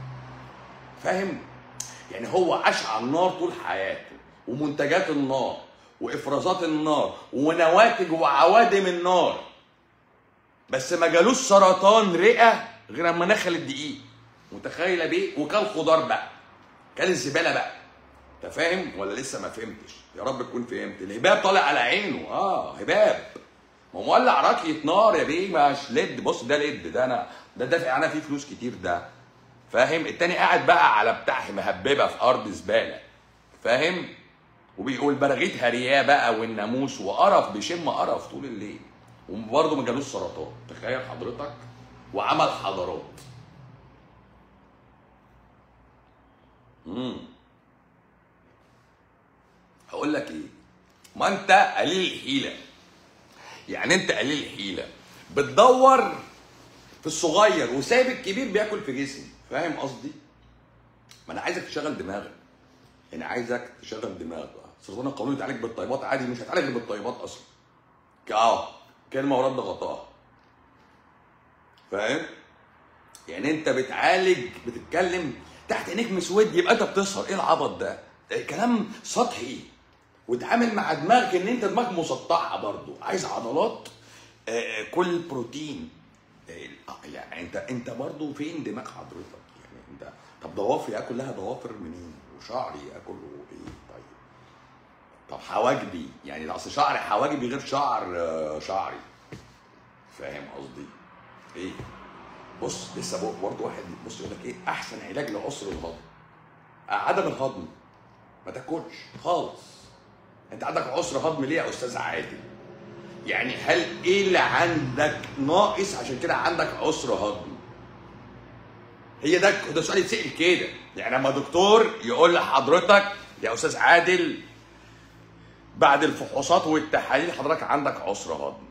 فاهم يعني هو عاش على النار طول حياته ومنتجات النار وافرازات النار ونواتج وعوادم النار بس ما جالوش سرطان رئه غير لما دخل الدقيق متخيله بيه وكل خضار بقى كل الزباله بقى انت فاهم ولا لسه ما فهمتش يا رب تكون فهمت الهباب طالع على عينه اه هباب ما هو مولع راكيه نار يا بيه مش ليد بص ده ليد ده انا ده دافع انا فيه فلوس كتير ده فاهم التاني قاعد بقى على بتاع مهببه في ارض زباله فاهم وبيقول براغيث هرياه بقى والناموس وقرف بيشم قرف طول الليل وبرضه ما جالوش سرطان تخيل حضرتك وعمل حضارات امم هقول لك ايه ما انت قليل الحيله يعني انت قليل الحيله بتدور في الصغير وسايب الكبير بياكل في جسمي فاهم قصدي ما انا عايزك تشغل دماغك انا عايزك تشغل دماغك سرطان القولون يتعالج بالطيبات عادي مش هيتعالج غير بالطيبات اصلا اه كلمه ورد غطاها فاهم يعني انت بتعالج بتتكلم تحت عينيك مسود يبقى انت بتسهر ايه العبط ده ده كلام سطحي وتعامل مع دماغك ان انت دماغك مسطحه برضو عايز عضلات آه، آه، كل بروتين آه، يعني انت انت برضو فين دماغ حضرتك يعني انت طب ضوافري اكل لها ضوافر منين وشعري اكل ايه طيب طب حواجبي يعني اصل شعر حواجبي غير شعر آه، شعري فاهم قصدي ايه بص لسه بق- برضه واحد بص يقول لك ايه احسن علاج لعسر الهضم آه، عدم الهضم ما تاكلش خالص انت عندك عسر هضم ليه يا استاذ عادل يعني هل ايه اللي عندك ناقص عشان كده عندك عسر هضم هي ده ده سؤال يتسال كده يعني لما دكتور يقول لحضرتك يا استاذ عادل بعد الفحوصات والتحاليل حضرتك عندك عسر هضم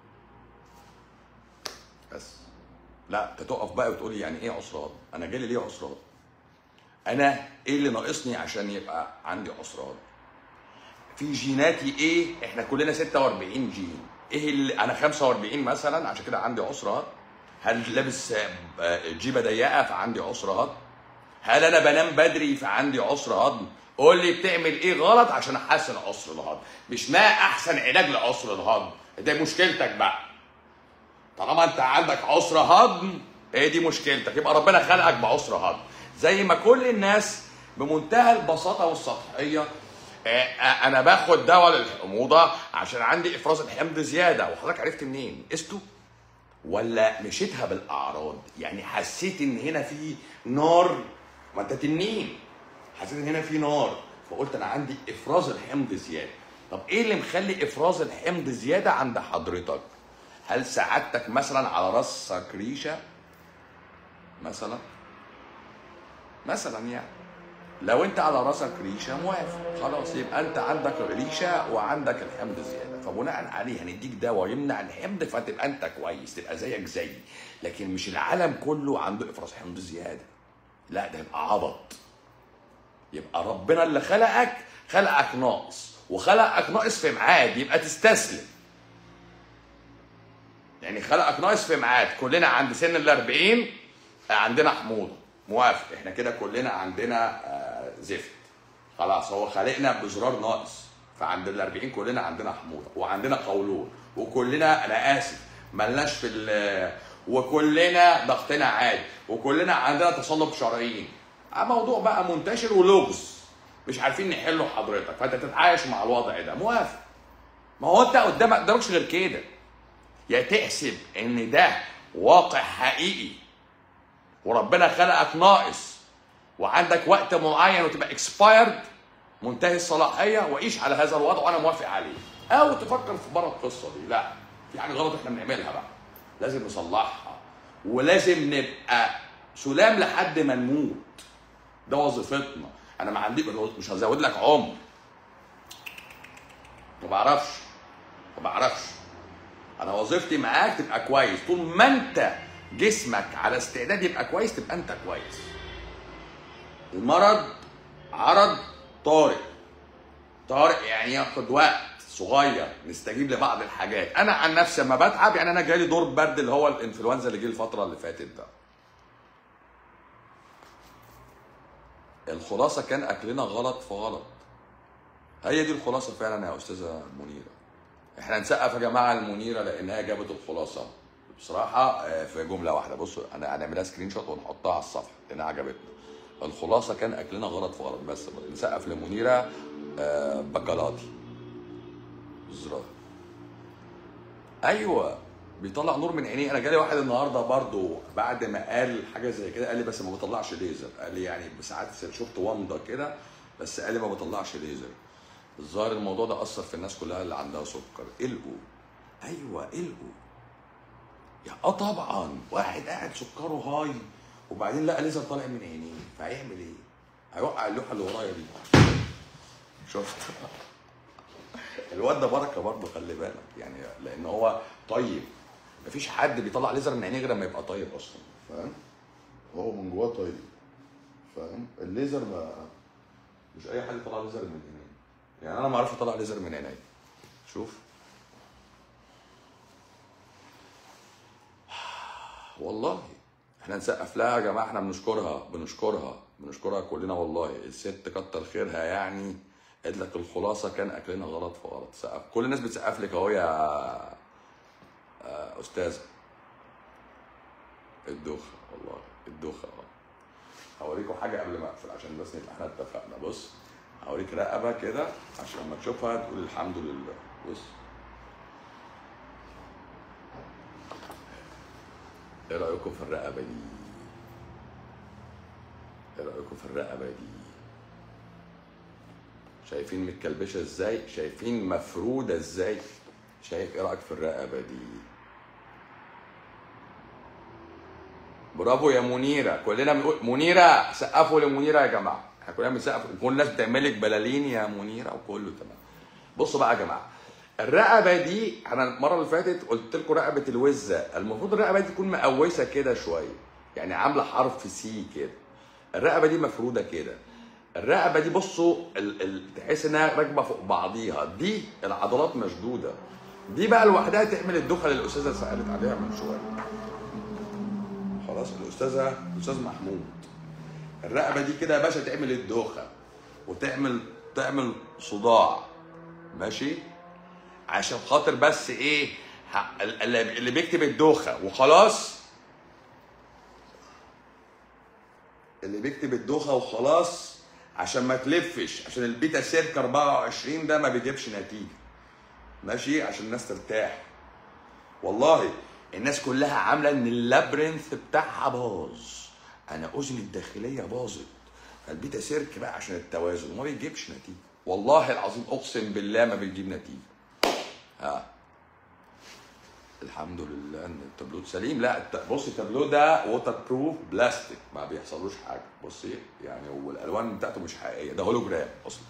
بس لا انت تقف بقى وتقول لي يعني ايه عسر هضم انا جالي ليه عسر هضم انا ايه اللي ناقصني عشان يبقى عندي عسر هضم في جيناتي ايه احنا كلنا 46 جين ايه اللي انا 45 مثلا عشان كده عندي عسر هضم هل لابس آه، جيبه ضيقه فعندي عسر هضم هل انا بنام بدري فعندي عسر هضم قول لي بتعمل ايه غلط عشان احسن عسر الهضم مش ما احسن علاج لعسر الهضم ده مشكلتك بقى طالما انت عندك عسر هضم ايه دي مشكلتك يبقى ربنا خلقك بعسر هضم زي ما كل الناس بمنتهى البساطه والسطحيه آه، آه، انا باخد دواء للحموضه عشان عندي افراز الحمض زياده وحضرتك عرفت منين قسته ولا مشيتها بالاعراض يعني حسيت ان هنا في نار ما انت تنين حسيت ان هنا في نار فقلت انا عندي افراز الحمض زياده طب ايه اللي مخلي افراز الحمض زياده عند حضرتك هل سعادتك مثلا على راسك ريشه مثلا مثلا يعني لو انت على راسك ريشه موافق خلاص يبقى انت عندك ريشه وعندك الحمض زياده فبناء عليه هنديك دواء يمنع الحمض فتبقى انت كويس تبقى زيك زيي لكن مش العالم كله عنده افراز حمض زياده لا ده يبقى عبط يبقى ربنا اللي خلقك خلقك ناقص وخلقك ناقص في ميعاد يبقى تستسلم يعني خلقك ناقص في ميعاد كلنا عند سن ال 40 عندنا حموضه موافق احنا كده كلنا عندنا آه، زفت خلاص هو خلقنا بزرار ناقص فعند ال 40 كلنا عندنا حموضه وعندنا قولون وكلنا انا اسف ملناش في ال- وكلنا ضغطنا عالي وكلنا عندنا تصلب شرايين آه، موضوع بقى منتشر ولغز مش عارفين نحله حضرتك فانت تتعايش مع الوضع ده موافق ما هو انت قدامك قدامكش غير كده يا تحسب ان ده واقع حقيقي وربنا خلقك ناقص وعندك وقت معين وتبقى اكسبايرد منتهي الصلاحيه وعيش على هذا الوضع وانا موافق عليه او تفكر في بره القصه دي لا في حاجه غلط احنا بنعملها بقى لازم نصلحها ولازم نبقى سلام لحد ما نموت ده وظيفتنا انا ما عندي مش هزود لك عمر ما بعرفش ما بعرفش انا وظيفتي معاك تبقى كويس طول ما انت جسمك على استعداد يبقى كويس تبقى انت كويس المرض عرض طارئ طارئ يعني ياخد وقت صغير نستجيب لبعض الحاجات انا عن نفسي لما بتعب يعني انا جالي دور برد اللي هو الانفلونزا اللي جه الفتره اللي فاتت ده الخلاصه كان اكلنا غلط في غلط هي دي الخلاصه فعلا يا استاذه منيره احنا نسقف يا جماعه المنيره لانها جابت الخلاصه بصراحه آه، في جمله واحده بصوا انا هنعملها سكرين شوت ونحطها على الصفحه لانها عجبتنا الخلاصه كان اكلنا غلط في غلط بس نسقف لمنيره آه، بكالاتي زرار ايوه بيطلع نور من عينيه انا جالي واحد النهارده برضو بعد ما قال حاجه زي كده قال لي بس ما بطلعش ليزر قال لي يعني ساعات شفت ومضه كده بس قال لي ما بطلعش ليزر الظاهر الموضوع ده اثر في الناس كلها اللي عندها سكر القوا ايوه القوا يا اه طبعا واحد قاعد سكره هاي وبعدين لقى ليزر طالع من عينيه فهيعمل ايه؟ هيوقع اللوحه اللي ورايا دي شفت الواد ده بركه برضه خلي بالك يعني لان هو طيب مفيش حد بيطلع ليزر من عينيه غير لما يبقى طيب اصلا فاهم؟ هو من جواه طيب فاهم؟ الليزر ما مش اي حد يطلع ليزر من عينيه يعني انا ما اعرفش اطلع ليزر من عيني شوف والله احنا نسقف لها يا جماعه احنا بنشكرها بنشكرها بنشكرها كلنا والله الست كتر خيرها يعني قالت لك الخلاصه كان اكلنا غلط في غلط سقف كل الناس بتسقف لك اهو يا آه، استاذه الدوخه والله الدوخه اه هوريكم حاجه قبل ما اقفل عشان بس نبقى احنا اتفقنا بص هوريك رقبه كده عشان لما تشوفها تقول الحمد لله بص ايه رايكم في الرقبه دي ايه رايكم في الرقبه دي شايفين متكلبشه ازاي شايفين مفروده ازاي شايف ايه رايك في الرقبه دي برافو يا منيره كلنا بنقول منيره سقفوا لمنيره يا جماعه احنا كلنا بنسقف كل الناس بتعمل لك بلالين يا منيره وكله تمام بصوا بقى يا جماعه الرقبه دي انا المره اللي فاتت قلت لكم رقبه الوزه المفروض الرقبه دي تكون مقوسه كده شويه يعني عامله حرف سي كده الرقبه دي مفروده كده الرقبه دي بصوا ال... ال... تحس انها راكبه فوق بعضيها دي العضلات مشدوده دي بقى لوحدها تعمل الدخل اللي الاستاذه سالت عليها من شويه خلاص الاستاذه الاستاذ محمود الرقبه دي كده يا باشا تعمل الدوخه وتعمل تعمل صداع ماشي عشان خاطر بس ايه ه- اللي اللي بيكتب الدوخه وخلاص اللي بيكتب الدوخه وخلاص عشان ما تلفش عشان البيتا سيرك 24 ده ما بيجيبش نتيجه ماشي عشان الناس ترتاح والله الناس كلها عامله ان اللابرنث بتاعها باظ انا اذني الداخليه باظت فالبيتا سيرك بقى عشان التوازن وما بيجيبش نتيجه والله العظيم اقسم بالله ما بتجيب نتيجه ها الحمد لله ان التابلو سليم لا الت- بص التابلو ده ووتر بروف بلاستيك ما بيحصلوش حاجه بصي يعني والالوان بتاعته مش حقيقيه ده هولوجرام اصلا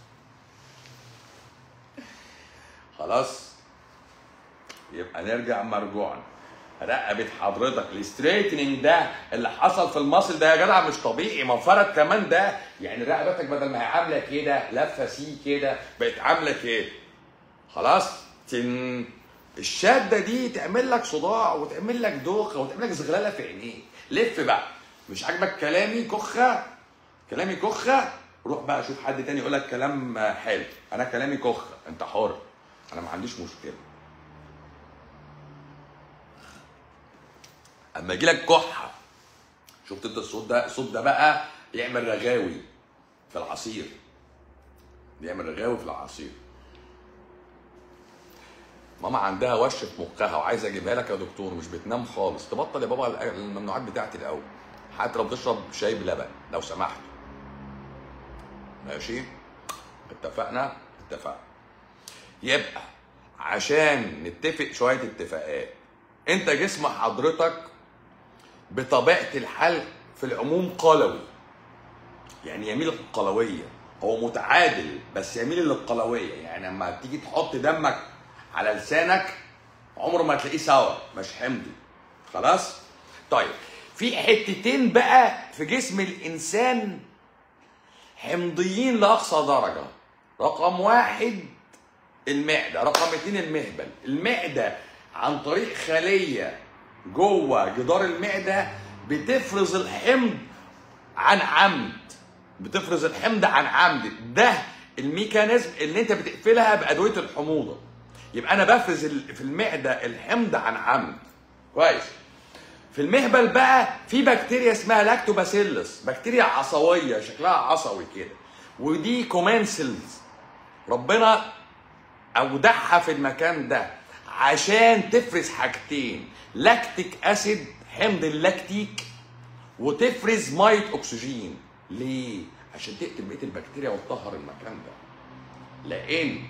خلاص يبقى نرجع مرجوعا رقبة حضرتك الستريتنينج ده اللي حصل في المصل ده يا جدع مش طبيعي ما فرد كمان ده يعني رقبتك بدل ما هي عامله كده لفه سي كده بقت عامله كده خلاص تن الشده دي تعمل لك صداع وتعمل لك دوخه وتعمل لك زغلله في عينيك لف بقى مش عاجبك كلامي كخه كلامي كخه روح بقى شوف حد تاني يقول لك كلام حلو انا كلامي كخه انت حر انا ما عنديش مشكله اما يجي لك كحه شفت انت الصوت ده الصوت ده بقى يعمل رغاوي في العصير بيعمل رغاوي في العصير ماما عندها وش في مخها وعايزه اجيبها لك يا دكتور مش بتنام خالص تبطل يا بابا الأ- الممنوعات بتاعتي الاول حتى لو بتشرب شاي بلبن لو سمحت ماشي اتفقنا اتفقنا يبقى عشان نتفق شويه اتفاقات انت جسم حضرتك بطبيعه الحال في العموم قلوي يعني يميل للقلويه هو متعادل بس يميل للقلويه يعني لما تيجي تحط دمك على لسانك عمره ما تلاقيه سوا مش حمضي خلاص طيب في حتتين بقى في جسم الانسان حمضيين لاقصى درجه رقم واحد المعده رقم اتنين المهبل المعده عن طريق خليه جوه جدار المعده بتفرز الحمض عن عمد بتفرز الحمض عن عمد ده الميكانيزم اللي انت بتقفلها بادويه الحموضه يبقى انا بفرز ال- في المعده الحمض عن عمد كويس في المهبل بقى في بكتيريا اسمها لاكتوباسيلس بكتيريا عصويه شكلها عصوي كده ودي كومانسلز ربنا اودعها في المكان ده عشان تفرز حاجتين لاكتيك اسيد حمض اللاكتيك وتفرز ميه اكسجين ليه عشان تقتل بقيه البكتيريا وتطهر المكان ده لان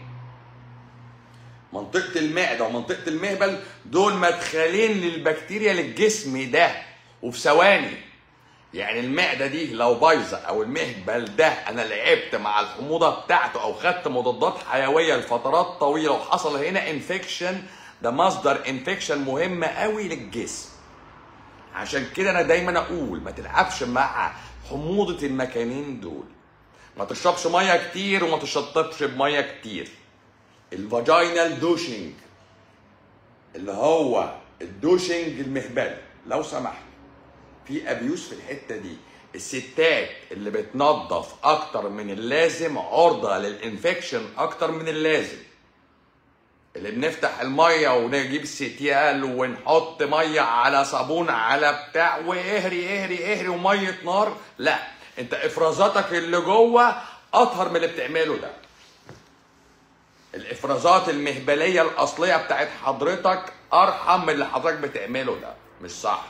منطقه المعده ومنطقه المهبل دول مدخلين للبكتيريا للجسم ده وفي ثواني يعني المعده دي لو بايظه او المهبل ده انا لعبت مع الحموضه بتاعته او خدت مضادات حيويه لفترات طويله وحصل هنا انفكشن ده مصدر انفكشن مهم قوي للجسم عشان كده انا دايما اقول ما تلعبش مع حموضه المكانين دول ما تشربش ميه كتير وما تشطبش بميه كتير الفاجينال دوشنج اللي هو الدوشنج المهبلي لو سمحت في ابيوس في الحته دي الستات اللي بتنظف اكتر من اللازم عرضه للانفكشن اكتر من اللازم اللي بنفتح الميه ونجيب ستيال ونحط ميه على صابون على بتاع واهري اهري اهري وميه نار لا انت افرازاتك اللي جوه اطهر من اللي بتعمله ده الافرازات المهبليه الاصليه بتاعت حضرتك ارحم من اللي حضرتك بتعمله ده مش صح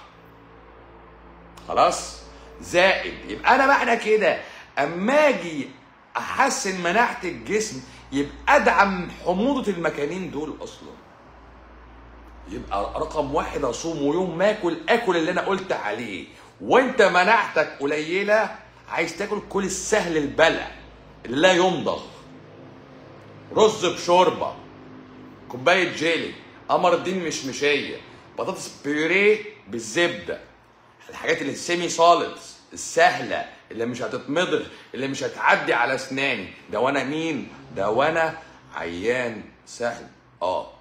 خلاص زائد يبقى انا معنى كده اما اجي احسن مناعه الجسم يبقى ادعم حموضه المكانين دول اصلا يبقى رقم واحد اصوم ويوم ما اكل اكل اللي انا قلت عليه وانت مناعتك قليله عايز تاكل كل السهل البلع اللي لا يمضغ رز بشوربه كوبايه جيلي قمر الدين مشمشيه بطاطس بيوريه بالزبده الحاجات اللي السيمي سوليدز السهله اللي مش هتتمضغ اللي مش هتعدي على اسناني ده وانا مين ده وانا عيان سهل اه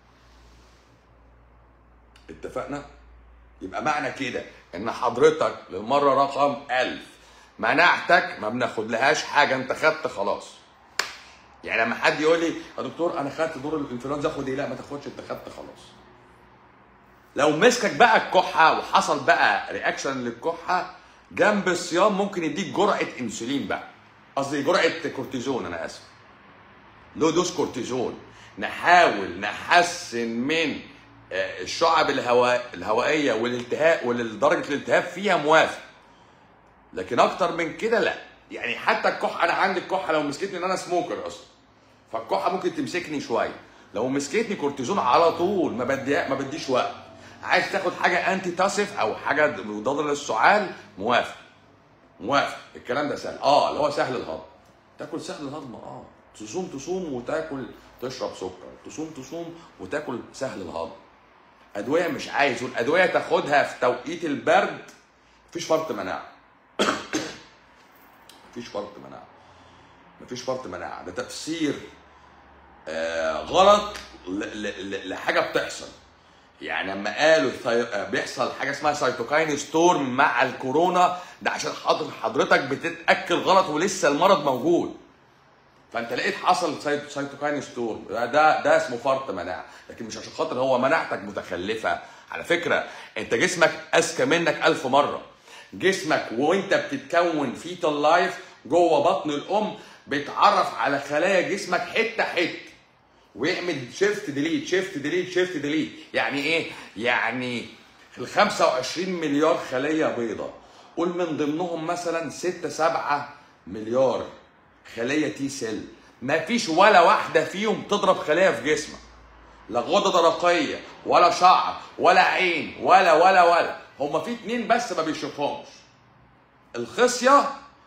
اتفقنا يبقى معنى كده ان حضرتك للمره رقم ألف مناعتك ما بناخد لهاش حاجه انت خدت خلاص يعني لما حد يقول لي يا دكتور انا خدت دور الانفلونزا اخد ايه لا ما تاخدش انت خدت خلاص لو مسكك بقى الكحه وحصل بقى رياكشن للكحه جنب الصيام ممكن يديك جرعه انسولين بقى قصدي جرعه كورتيزون انا اسف لو دوز كورتيزون نحاول نحسن من آه، الشعب الهواء الهوائيه والالتهاب ولدرجه الالتهاب فيها موافق لكن اكتر من كده لا يعني حتى الكحه انا عندي الكحه لو مسكتني ان انا سموكر اصلا فالكحه ممكن تمسكني شويه لو مسكتني كورتيزون على طول ما بدي ما بديش وقت عايز تاخد حاجه انتي تصف او حاجه مضاده للسعال موافق موافق الكلام ده سهل اه اللي هو سهل الهضم تاكل سهل الهضم اه تصوم تصوم وتاكل تشرب سكر تصوم تصوم وتاكل سهل الهضم ادويه مش عايز والادويه تاخدها في توقيت البرد مفيش فرط مناعه مفيش فرط مناعه مفيش فرط مناعه ده تفسير آه غلط ل- ل- ل- لحاجه بتحصل يعني لما قالوا ثي- آه، بيحصل حاجه اسمها سيتوكاين ستورم مع الكورونا ده عشان حضر حضرتك بتتاكل غلط ولسه المرض موجود فانت لقيت حصل سيت- سيتوكاين ستورم ده ده ده اسمه فرط مناعه لكن مش عشان خاطر هو مناعتك متخلفه على فكره انت جسمك اذكى منك ألف مره جسمك وانت بتتكون فيتال لايف جوه بطن الام بيتعرف على خلايا جسمك حته حته ويعمل شيفت ديليت شيفت ديليت شيفت ديليت يعني ايه يعني ال 25 مليار خليه بيضاء قول من ضمنهم مثلا 6 7 مليار خليه تي سيل ما فيش ولا واحده فيهم تضرب خليه في جسمك لا غده درقيه ولا شعر ولا عين ولا ولا ولا هما في اتنين بس ما بيشوفهمش الخصيه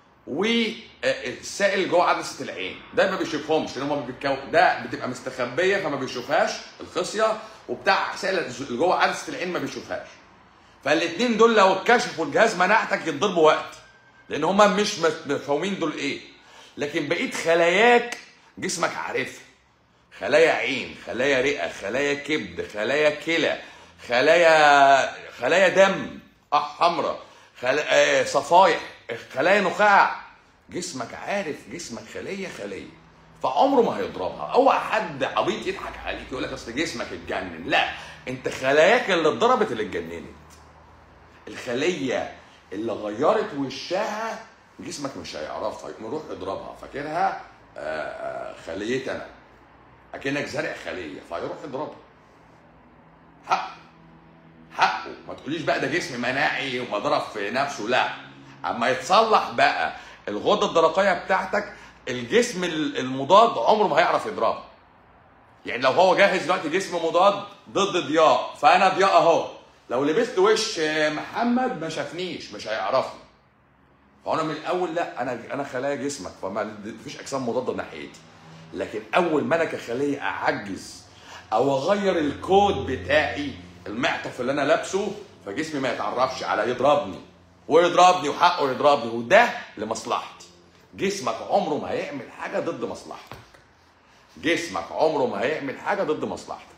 والسائل جوه عدسه العين ده ما بيشوفهمش لان هم بيتكو... ده بتبقى مستخبيه فما بيشوفهاش الخصيه وبتاع سائل اللي جوه عدسه العين ما بيشوفهاش فالاثنين دول لو اتكشفوا الجهاز مناعتك يتضربوا وقت لان هما مش مفهومين دول ايه لكن بقيه خلاياك جسمك عارفها خلايا عين خلايا رئه خلايا كبد خلايا كلى خلايا خلايا دم حمراء خلايا صفايح خلايا نخاع جسمك عارف جسمك خليه خليه فعمره ما هيضربها اوعى حد عبيط يضحك عليك يقول لك اصل جسمك اتجنن لا انت خلاياك اللي اتضربت اللي اتجننت الخليه اللي غيرت وشها جسمك مش هيعرفها يقوم يروح يضربها فاكرها آه، آه، خليتي انا اكنك زارع خليه فيروح يضربها حقه حقه ما تقوليش بقى ده جسم مناعي وما ضرب في نفسه لا اما يتصلح بقى الغده الدرقيه بتاعتك الجسم ال- المضاد عمره ما هيعرف يضربها يعني لو هو جاهز دلوقتي جسم مضاد ضد ضياء فانا ضياء اهو لو لبست وش محمد ما شافنيش مش هيعرفني فانا من الاول لا انا انا خلايا جسمك فما فيش اجسام مضاده ناحيتي لكن اول ما انا كخليه اعجز او اغير الكود بتاعي المعطف اللي انا لابسه فجسمي ما يتعرفش على يضربني ويضربني وحقه يضربني وده لمصلحتي جسمك عمره ما هيعمل حاجه ضد مصلحتك جسمك عمره ما هيعمل حاجه ضد مصلحتك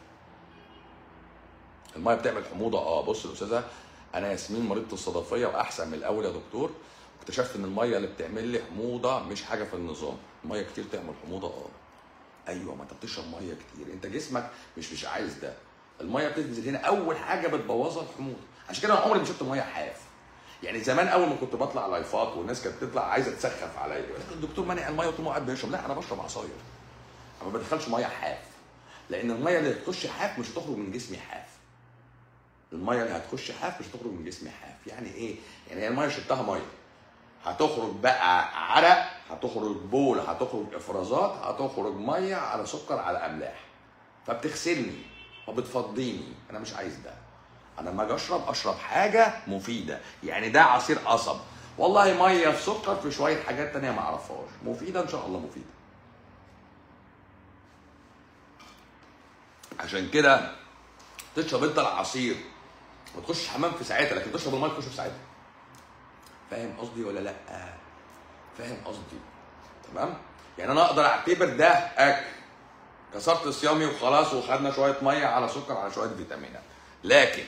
الميه بتعمل حموضه اه بص يا استاذه انا ياسمين مريضه الصدفيه واحسن من الاول يا دكتور اكتشفت ان الميه اللي بتعمل لي حموضه مش حاجه في النظام الميه كتير تعمل حموضه اه ايوه ما انت بتشرب ميه كتير انت جسمك مش مش عايز ده الميه بتنزل هنا اول حاجه بتبوظها الحموضه عشان كده انا عمري ما شربت ميه حاف يعني زمان اول ما كنت بطلع لايفات والناس كانت تطلع عايزه تسخف عليا يقول لك الدكتور مانع الميه طول ما هو قاعد بيشرب لا انا بشرب عصاير أنا ما بدخلش ميه حاف لان الميه اللي هتخش حاف مش هتخرج من جسمي حاف الميه اللي هتخش حاف مش هتخرج من جسمي حاف يعني ايه يعني هي الميه شربتها ميه هتخرج بقى عرق هتخرج بول هتخرج افرازات هتخرج ميه على سكر على املاح فبتغسلني وبتفضيني انا مش عايز ده انا لما اجي اشرب اشرب حاجه مفيده يعني ده عصير قصب والله ميه في سكر في شويه حاجات تانية ما اعرفهاش مفيده ان شاء الله مفيده عشان كده تشرب انت العصير ما تخش حمام في ساعتها لكن تشرب الميه تخش في ساعتها فاهم قصدي ولا لا فاهم قصدي تمام يعني انا اقدر اعتبر ده اكل كسرت صيامي وخلاص وخدنا شويه ميه على سكر على شويه فيتامينات لكن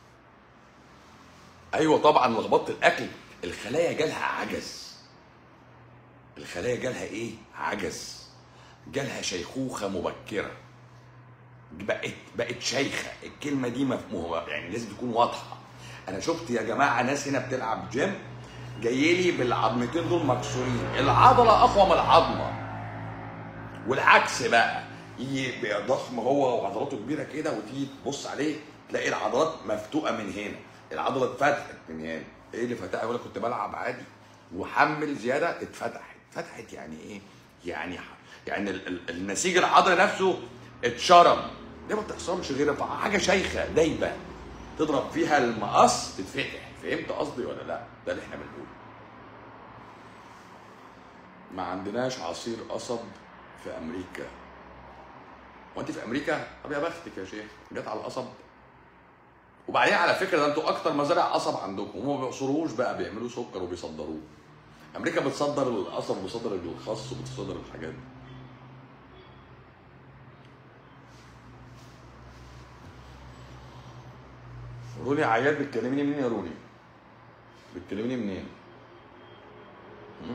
ايوه طبعا لخبطه الاكل الخلايا جالها عجز الخلايا جالها ايه عجز جالها شيخوخه مبكره بقت بقت شيخه الكلمه دي مفهومه يعني لازم تكون واضحه انا شفت يا جماعه ناس هنا بتلعب جيم جاي لي بالعظمتين دول مكسورين العضله اقوى من العظمه والعكس بقى يجي يبقى ضخم هو وعضلاته كبيره كده وتيجي تبص عليه تلاقي العضلات مفتوقه من هنا العضله اتفتحت من هنا ايه اللي فتحها يقول لك كنت بلعب عادي وحمل زياده اتفتحت اتفتحت يعني ايه يعني يعني ال- ال- النسيج العضلي نفسه اتشرم دي ما بتحصلش غير في حاجه شيخه دايبه تضرب فيها المقص تتفتح فهمت قصدي ولا لا ده اللي احنا بنقوله ما عندناش عصير قصب في امريكا وانت في امريكا طب يا بختك يا شيخ جت على القصب وبعدين على فكره ده انتوا اكتر مزارع قصب عندكم هم ما بيعصروهوش بقى بيعملوه سكر وبيصدروه امريكا بتصدر القصب وبتصدر الخس وبتصدر الحاجات دي روني عياد بتكلميني منين يا روني؟ بتكلميني منين؟ مم؟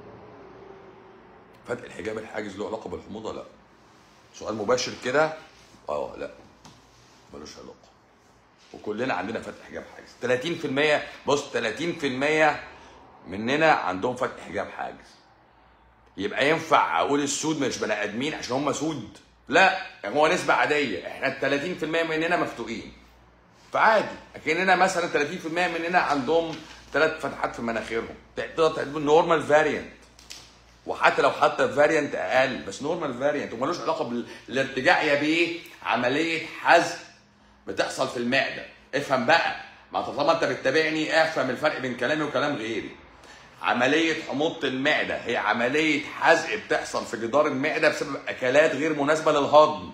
فتح الحجاب الحاجز له علاقه بالحموضه؟ لا. سؤال مباشر كده؟ اه لا. ملوش علاقه. وكلنا عندنا فتح حجاب حاجز. 30% بص 30% مننا عندهم فتح حجاب حاجز. يبقى ينفع اقول السود مش بني ادمين عشان هم سود؟ لا هو نسبه عاديه احنا ال 30% مننا مفتوقين. فعادي اكننا مثلا 30% مننا عندهم ثلاث فتحات في مناخيرهم تقدر تعتبر نورمال فاريانت وحتى لو حتى فاريانت اقل بس نورمال فاريانت ومالوش علاقه بالارتجاع يا بيه عمليه حزق بتحصل في المعده افهم بقى ما طالما انت بتتابعني افهم الفرق بين كلامي وكلام غيري عملية حموضة المعدة هي عملية حزق بتحصل في جدار المعدة بسبب أكلات غير مناسبة للهضم.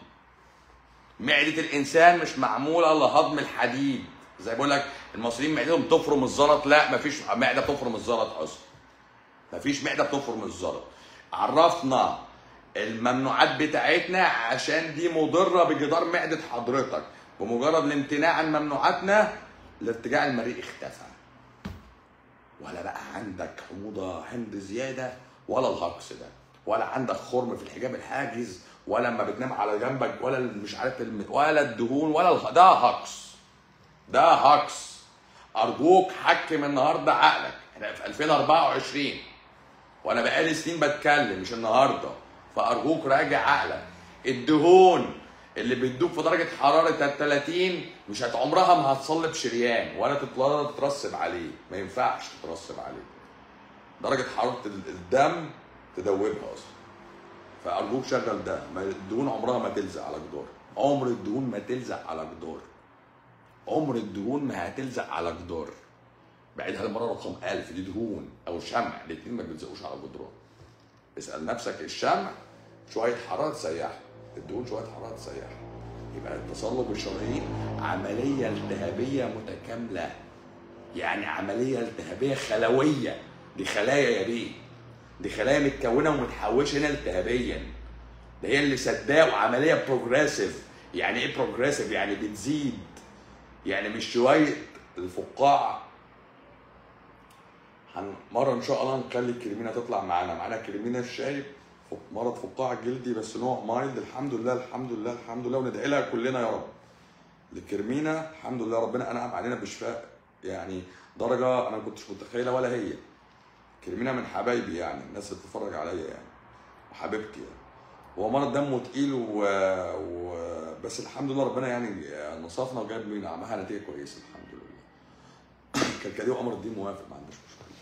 معدة الإنسان مش معمولة لهضم الحديد، زي بقول لك المصريين معدتهم تفرم الزلط، لا مفيش معدة بتفرم الزلط أصلا. مفيش معدة بتفرم الزلط. عرفنا الممنوعات بتاعتنا عشان دي مضرة بجدار معدة حضرتك، بمجرد الامتناع عن ممنوعاتنا الارتجاع المريء اختفى. ولا بقى عندك حموضه حمض زياده ولا الهجص ده ولا عندك خرم في الحجاب الحاجز ولا لما بتنام على جنبك ولا مش عارف الم... ولا الدهون ولا الح... ده هجص ده هجص ارجوك حكم النهارده عقلك احنا في 2024 وانا بقالي سنين بتكلم مش النهارده فارجوك راجع عقلك الدهون اللي بتدوب في درجه حراره ال 30 مش هت عمرها ما هتصلب شريان ولا تطلع تترسب عليه ما ينفعش تترسب عليه درجه حراره الدم تدوبها اصلا فارجوك شغل ده ما الدهون عمرها ما تلزق على جدار عمر الدهون ما تلزق على جدار عمر الدهون ما هتلزق على جدار بعيدها المره رقم 1000 دي دهون او شمع الاثنين ما بيلزقوش على جدران اسال نفسك الشمع شويه حراره تسيحه الدهون شويه حراره تسيحها يبقى التصلب الشرايين عمليه التهابيه متكامله يعني عمليه التهابيه خلويه دي خلايا يا بيه دي خلايا متكونه ومتحوشه هنا التهابيا ده هي اللي صدقوا عمليه بروجريسيف يعني ايه بروجريسيف يعني بتزيد يعني مش شويه الفقاعه هن- مره ان شاء الله نخلي الكريمينا تطلع معانا معانا كريمينا الشايب مرض فقاعة جلدي بس نوع مايلد الحمد لله الحمد لله الحمد لله وندعي لها كلنا يا رب لكرمينا الحمد لله ربنا انعم علينا بشفاء يعني درجه انا ما كنتش متخيلها ولا هي كرمينا من حبايبي يعني الناس اللي بتتفرج عليا يعني وحبيبتي يعني هو مرض دمه تقيل و... و... بس الحمد لله ربنا يعني نصفنا وجاب لي نعمها نتيجه كويسه الحمد لله كركديه وامر الدين موافق ما عندوش مشكله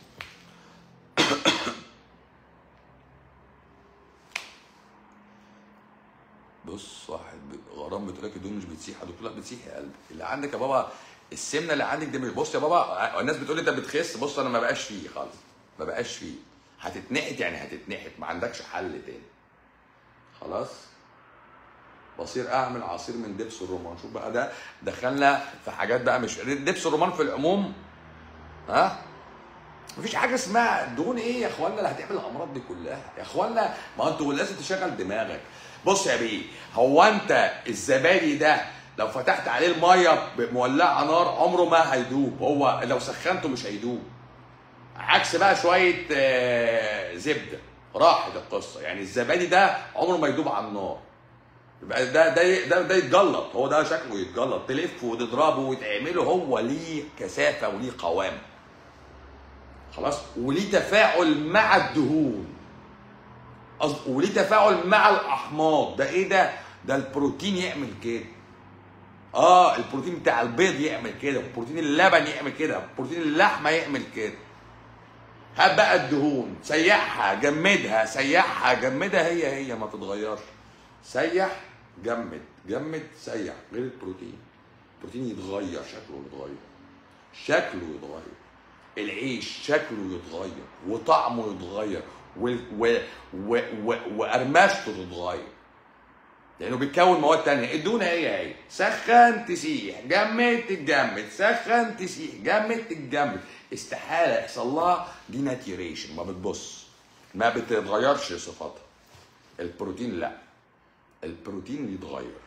بص واحد ب- غرام بتقول لك الدهون مش بتسيح يا دكتور لا بتسيح يا قلبي اللي عندك يا بابا السمنه اللي عندك دي مش بص يا بابا الناس بتقول لي انت بتخس بص انا ما بقاش فيه خالص ما بقاش فيه هتتنحت يعني هتتنحت ما عندكش حل تاني خلاص بصير اعمل عصير من دبس الرمان شوف بقى ده دخلنا في حاجات بقى مش دبس الرمان في العموم ها مفيش حاجه اسمها دهون ايه يا اخوانا اللي هتعمل الامراض دي كلها يا اخوانا ما انتوا لازم تشغل دماغك بص يا بيه هو انت الزبادي ده لو فتحت عليه الميه مولعه نار عمره ما هيدوب هو لو سخنته مش هيدوب عكس بقى شويه آه، زبده راحت القصه يعني الزبادي ده عمره ما يدوب على النار يبقى ده ده ده ده يتجلط هو ده شكله يتجلط تلفه وتضربه وتعمله هو ليه كثافه وليه قوام خلاص وليه تفاعل مع الدهون قصد- وليه تفاعل مع الاحماض ده ايه ده ده البروتين يعمل كده اه البروتين بتاع البيض يعمل كده بروتين اللبن يعمل كده بروتين اللحمه يعمل كده هات بقى الدهون سيحها جمدها سيحها جمدها هي هي ما تتغيرش سيح جمد جمد سيح غير البروتين البروتين يتغير شكله يتغير شكله يتغير العيش شكله يتغير وطعمه يتغير و... و... و... و... وقرمشته تتغير لانه بيتكون مواد تانية الدهون هي هي سخن تسيح جمد تتجمد سخن تسيح جمد تتجمد استحاله يحصل لها ديناتيريشن ما بتبص ما بتتغيرش صفاتها البروتين لا البروتين يتغير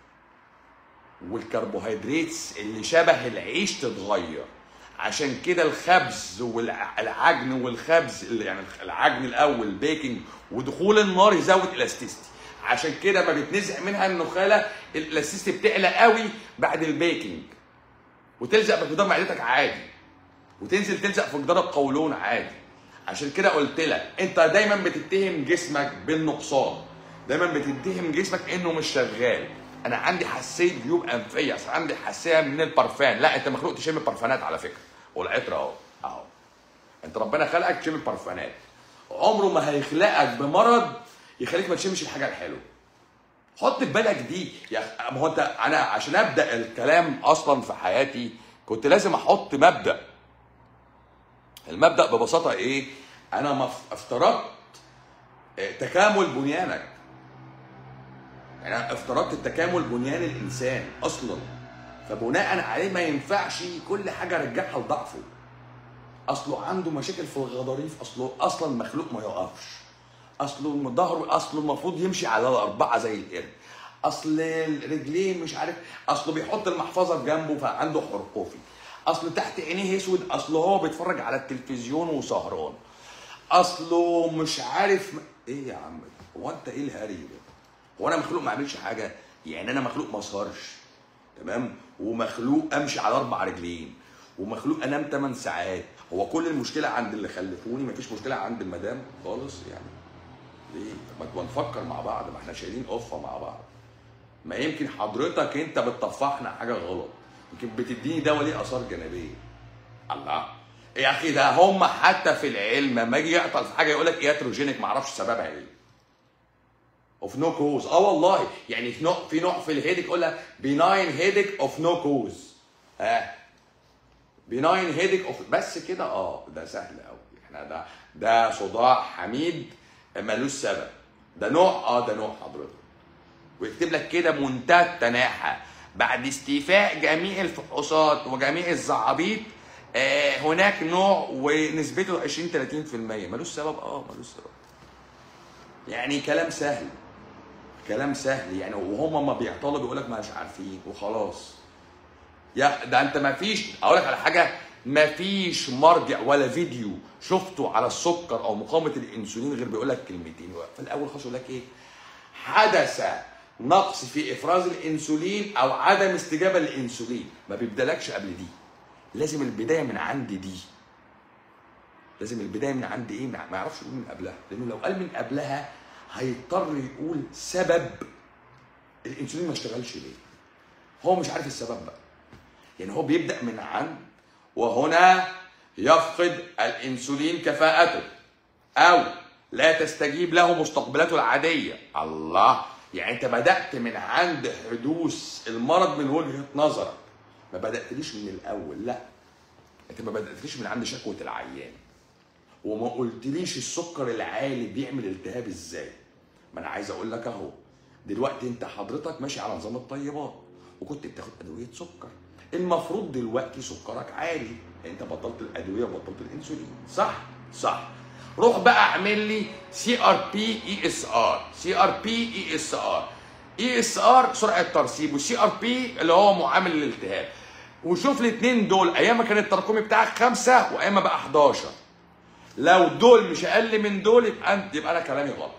والكربوهيدرات اللي شبه العيش تتغير عشان كده الخبز والعجن والخبز اللي يعني العجن الاول بيكنج ودخول النار يزود الاستيستي عشان كده ما بتنزع منها النخاله الاستيستي بتعلى قوي بعد البيكنج وتلزق في جدار معدتك عادي وتنزل تلزق في جدار القولون عادي عشان كده قلت لك انت دايما بتتهم جسمك بالنقصان دايما بتتهم جسمك انه مش شغال انا عندي حساسيه جيوب انفيه اصل عندي حساسيه من البرفان لا انت مخلوق تشم البرفانات على فكره والعطر اهو اهو انت ربنا خلقك تشم البرفانات عمره ما هيخلقك بمرض يخليك ما تشمش الحاجه الحلوه حط في بالك دي يا ما هو انت انا عشان ابدا الكلام اصلا في حياتي كنت لازم احط مبدا المبدا ببساطه ايه انا ما افترضت تكامل بنيانك يعني انا افترضت التكامل بنيان الانسان اصلا فبناء عليه ما ينفعش كل حاجه ارجعها لضعفه اصله عنده مشاكل في الغضاريف اصله اصلا مخلوق ما يقفش اصله ظهره اصله المفروض يمشي على الاربعه زي القرد اصل رجليه مش عارف اصله بيحط المحفظه في جنبه فعنده حرقوفي اصل تحت عينيه اسود اصله هو بيتفرج على التلفزيون وسهران اصله مش عارف م... ايه يا عم هو انت ايه الهري ده هو انا مخلوق ما اعملش حاجه يعني انا مخلوق ما اسهرش تمام ومخلوق امشي على اربع رجلين ومخلوق انام 8 ساعات هو كل المشكله عند اللي خلفوني مفيش مشكله عند المدام خالص يعني ليه ما نفكر مع بعض ما احنا شايلين قفه مع بعض ما يمكن حضرتك انت بتطفحنا حاجه غلط يمكن بتديني دواء ليه اثار جانبيه الله يا اخي ده هم حتى في العلم لما يجي يعطل في حاجه يقول لك اياتروجينيك ما اعرفش سببها ايه اوف نو كوز اه والله يعني في نوع في نوع في الهيدك يقول لك بيناين هيدك اوف نو كوز ها بيناين هيدك اوف بس كده اه ده سهل قوي احنا ده ده صداع حميد ملوش سبب ده نوع اه ده نوع حضرتك ويكتب لك كده منتهى التناحه بعد استيفاء جميع الفحوصات وجميع الزعابيط آه هناك نوع ونسبته 20 30% ملوش سبب اه ملوش سبب يعني كلام سهل كلام سهل يعني وهم ما بيعطلوا بيقول لك مش عارفين وخلاص يا ده انت ما فيش اقول لك على حاجه ما فيش مرجع ولا فيديو شفته على السكر او مقاومه الانسولين غير بيقول لك كلمتين في الاول خالص يقول لك ايه حدث نقص في افراز الانسولين او عدم استجابه للانسولين ما بيبدالكش قبل دي لازم البدايه من عند دي لازم البدايه من عند ايه ما يعرفش يقول من قبلها لانه لو قال من قبلها هيضطر يقول سبب الانسولين ما اشتغلش ليه هو مش عارف السبب بقى يعني هو بيبدا من عند وهنا يفقد الانسولين كفاءته او لا تستجيب له مستقبلاته العاديه الله يعني انت بدات من عند حدوث المرض من وجهه نظرك ما بداتليش من الاول لا انت ما بداتليش من عند شكوى العيان وما قلتليش السكر العالي بيعمل التهاب ازاي ما انا عايز اقول لك اهو دلوقتي انت حضرتك ماشي على نظام الطيبات وكنت بتاخد ادويه سكر المفروض دلوقتي سكرك عالي انت بطلت الادويه وبطلت الانسولين صح صح روح بقى اعمل لي سي ار بي اي اس ار سي ار بي اي اس ار اي اس ار سرعه ترسيب والسي ار بي اللي هو معامل الالتهاب وشوف الاثنين دول ايام ما كان التراكمي بتاعك خمسه وايام ما بقى 11 لو دول مش اقل من دول يبقى انت يبقى انا كلامي غلط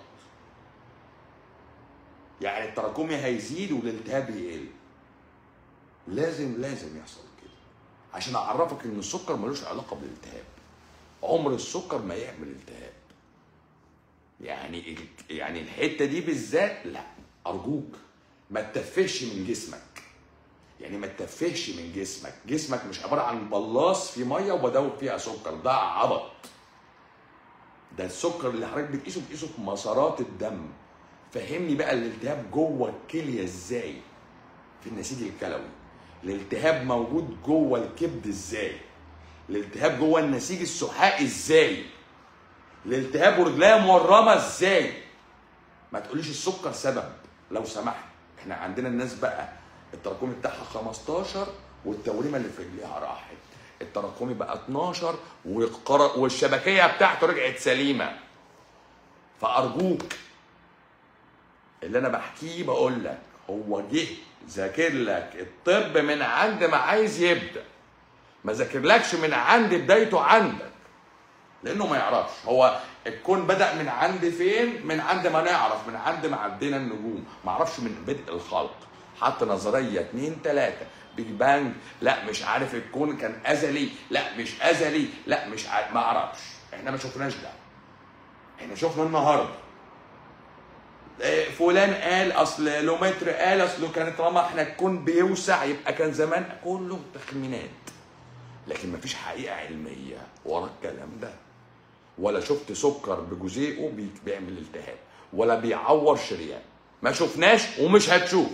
يعني التراكمي هيزيد والالتهاب يقل لازم لازم يحصل كده عشان اعرفك ان السكر ملوش علاقه بالالتهاب عمر السكر ما يعمل التهاب يعني يعني الحته دي بالذات لا ارجوك ما تتفهش من جسمك يعني ما تتفهش من جسمك جسمك مش عباره عن بلاص في ميه وبدوب فيها سكر ده عبط ده السكر اللي حضرتك بتقيسه بتقيسه في مسارات الدم فهمني بقى الالتهاب جوه الكليه ازاي في النسيج الكلوي الالتهاب موجود جوه الكبد ازاي الالتهاب جوه النسيج السحائي ازاي الالتهاب ورجليها مورمه ازاي ما تقوليش السكر سبب لو سمحت احنا عندنا الناس بقى التراكمي بتاعها 15 والتوريمه اللي في رجليها راحت التراكمي بقى 12 والقر... والشبكيه بتاعته رجعت سليمه فارجوك اللي انا بحكيه بقول لك هو جه ذاكر لك الطب من عند ما عايز يبدا ما ذاكرلكش من عند بدايته عندك لانه ما يعرفش هو الكون بدا من عند فين من عند ما نعرف من عند ما عدينا النجوم ما اعرفش من بدء الخلق حط نظريه اتنين تلاته بيج بانج لا مش عارف الكون كان ازلي لا مش ازلي لا مش عارف ما اعرفش احنا ما شفناش ده احنا شفنا النهارده إيه، فلان قال اصل لومتر قال اصله كان طالما احنا الكون بيوسع يبقى كان زمان كله تخمينات لكن مفيش حقيقه علميه ورا الكلام ده ولا شفت سكر بجزيئه بي- بيعمل التهاب ولا بيعور شريان ما شفناش ومش هتشوف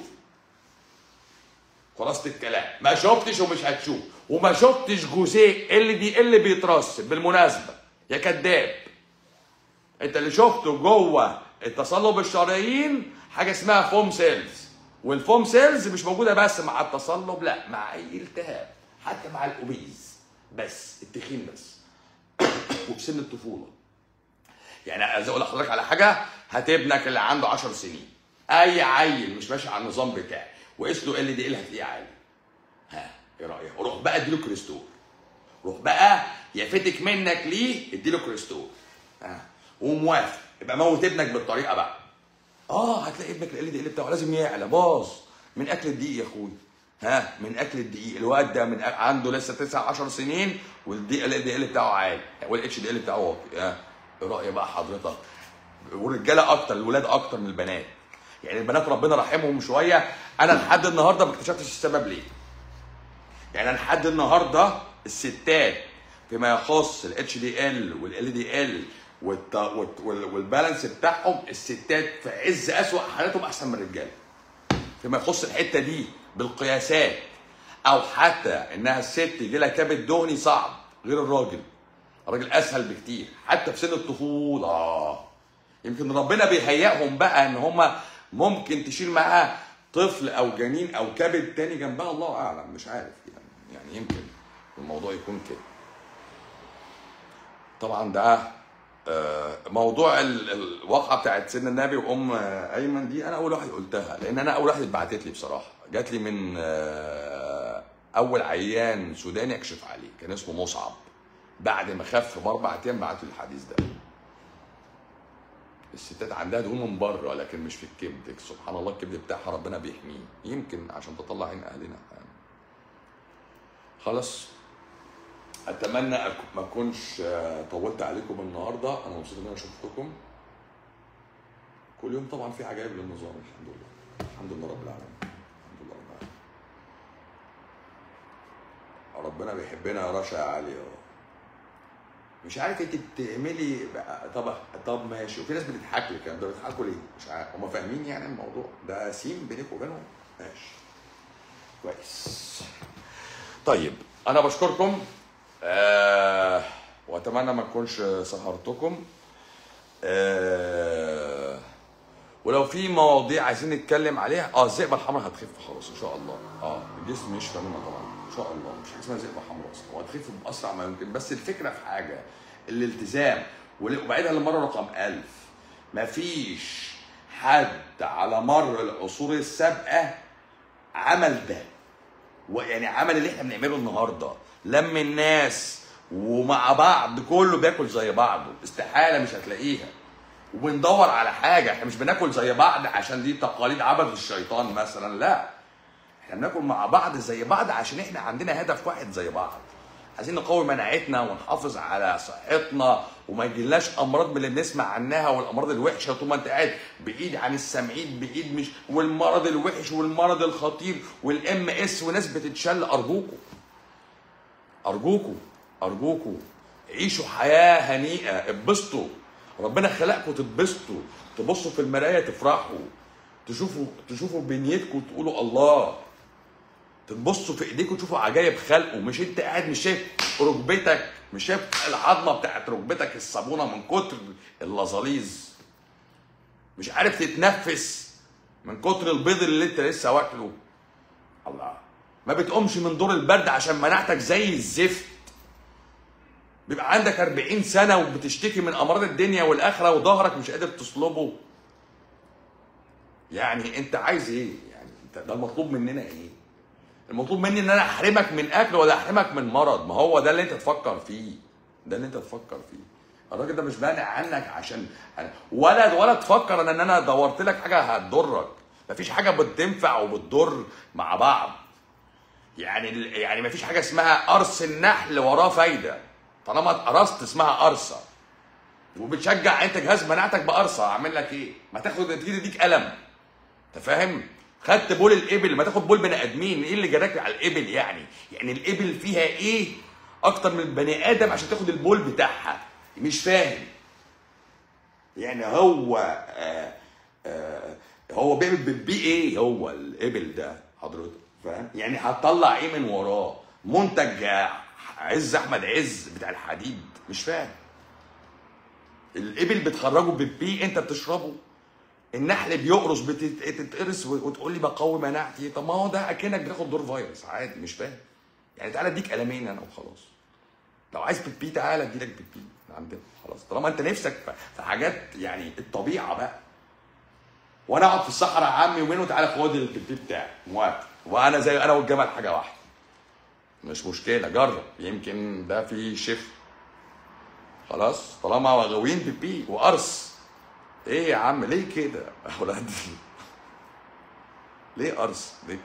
خلاصة الكلام ما شفتش ومش هتشوف وما شفتش جزيء اللي دي اللي بيترسب بالمناسبة يا كذاب انت اللي شفته جوه التصلب الشرايين حاجه اسمها فوم سيلز والفوم سيلز مش موجوده بس مع التصلب لا مع اي التهاب حتى مع الاوبيز بس التخين بس وفي سن الطفوله يعني عايز اقول لحضرتك على حاجه هات ابنك اللي عنده 10 سنين اي عيل مش ماشي على النظام بتاعي وقيس له ال دي ال هتلاقيه عالي ها ايه رايك روح بقى اديله كريستور روح بقى يفتك منك ليه اديله كريستور ها وموافق يبقى موت ابنك بالطريقه بقى اه هتلاقي ابنك ال دي ال بتاعه لازم يعلى باظ من اكل الدقيق يا اخوي ها من اكل الدقيق الواد ده من أ- عنده لسه 9 10 سنين والدي ال دي ال بتاعه عالي والاتش دي ال بتاعه واطي ها ايه راي بقى حضرتك والرجاله اكتر الولاد اكتر من البنات يعني البنات ربنا رحمهم شويه انا لحد النهارده ما اكتشفتش السبب ليه يعني انا لحد النهارده الستات فيما يخص الاتش دي ال والال دي ال والبالانس بتاعهم الستات في عز اسوأ حالاتهم احسن من الرجاله فيما يخص الحته دي بالقياسات او حتى انها الست يجي لها كبد دهني صعب غير الراجل الراجل اسهل بكتير حتى في سن الطفوله يمكن ربنا بيهيئهم بقى ان هما ممكن تشيل معاه طفل او جنين او كبد تاني جنبها الله اعلم مش عارف يعني يعني يمكن الموضوع يكون كده طبعا ده آه، موضوع ال- الواقعه بتاعت سيدنا النبي وام آه، ايمن دي انا اول واحد قلتها لان انا اول واحد اتبعتت لي بصراحه جات لي من آه، اول عيان سوداني اكشف عليه كان اسمه مصعب بعد ما خف باربع ايام بعت لي الحديث ده الستات عندها دهون من بره لكن مش في الكبد سبحان الله الكبد بتاعها ربنا بيحميه يمكن عشان تطلع عين اهلنا خلاص اتمنى أك- ما اكونش آه، طولت عليكم النهارده انا مبسوط ان انا شفتكم كل يوم طبعا في عجائب للنظام الحمد لله الحمد لله رب العالمين الحمد لله رب العالمين ربنا بيحبنا يا رشا يا علي اه مش عارف انت بتعملي بقى- طب طب ماشي وفي ناس بتضحك لي كده بيضحكوا ليه؟ مش عارف هم فاهمين يعني الموضوع ده سيم بينك وبينهم ماشي كويس طيب انا بشكركم آه واتمنى ما اكونش سهرتكم آه ولو في مواضيع عايزين نتكلم عليها اه الذئبه الحمراء هتخف خلاص ان شاء الله اه الجسم يشفى منها طبعا ان شاء الله مش حاجه اسمها ذئبه حمراء اصلا وهتخف باسرع ما يمكن بس الفكره في حاجه الالتزام ول- وبعيدها للمره رقم ألف مفيش حد على مر العصور السابقه عمل ده ويعني عمل اللي احنا بنعمله النهارده لم الناس ومع بعض كله بياكل زي بعضه استحاله مش هتلاقيها وبندور على حاجه احنا مش بناكل زي بعض عشان دي تقاليد عبد الشيطان مثلا لا احنا بناكل مع بعض زي بعض عشان احنا عندنا هدف واحد زي بعض عايزين نقوي مناعتنا ونحافظ على صحتنا وما يجيلناش امراض من اللي بنسمع عنها والامراض الوحشه طول ما انت قاعد بعيد عن السامعين بعيد مش والمرض الوحش والمرض الخطير والام اس وناس بتتشل ارجوكم ارجوكم ارجوكم عيشوا حياه هنيئه اتبسطوا ربنا خلقكم تتبسطوا تبصوا في المرايه تفرحوا تشوفوا تشوفوا بنيتكم وتقولوا الله تبصوا في ايديكم تشوفوا عجايب خلقه مش انت قاعد مش شايف ركبتك مش شايف العظمه بتاعت ركبتك الصابونه من كتر اللظاليز مش عارف تتنفس من كتر البيض اللي انت لسه واكله الله ما بتقومش من دور البرد عشان مناعتك زي الزفت بيبقى عندك 40 سنه وبتشتكي من امراض الدنيا والاخره وظهرك مش قادر تصلبه يعني انت عايز ايه يعني انت ده المطلوب مننا ايه المطلوب مني ان انا احرمك من اكل ولا احرمك من مرض ما هو ده اللي انت تفكر فيه ده اللي انت تفكر فيه الراجل ده مش بانع عنك عشان ولا ولا تفكر ان انا دورت لك حاجه هتضرك مفيش حاجه بتنفع وبتضر مع بعض يعني يعني مفيش حاجه اسمها قرص النحل وراه فايده طالما اتقرصت اسمها قرصه وبتشجع انت جهاز مناعتك بقرصه اعمل لك ايه؟ ما تاخد تيجي تديك الم انت فاهم؟ خدت بول الابل ما تاخد بول بني ادمين ايه اللي جراك على الابل يعني؟ يعني الابل فيها ايه اكتر من البني ادم عشان تاخد البول بتاعها؟ مش فاهم يعني هو آه آه هو بيعمل بيه ايه هو الابل ده حضرتك فاهم؟ يعني هتطلع ايه من وراه؟ منتج عز احمد عز بتاع الحديد مش فاهم الابل بتخرجه بالبي انت بتشربه النحل بيقرص بتتقرص وتقول لي بقوي مناعتي طب ما هو ده اكنك بتاخد دور فيروس عادي مش فاهم يعني تعالى اديك قلمين انا وخلاص لو عايز بيبي تعالى اديلك بيبي عندنا خلاص طالما انت نفسك في حاجات يعني الطبيعه بقى وانا اقعد في الصحراء عمي يومين وتعالى خد البيبي بتاعي موافق وانا زي انا والجمل حاجه واحده مش مشكله جرب يمكن ده في شيف خلاص طالما غاويين بيبي وقرص ايه يا عم ليه كده يا اولاد ليه قرص ليه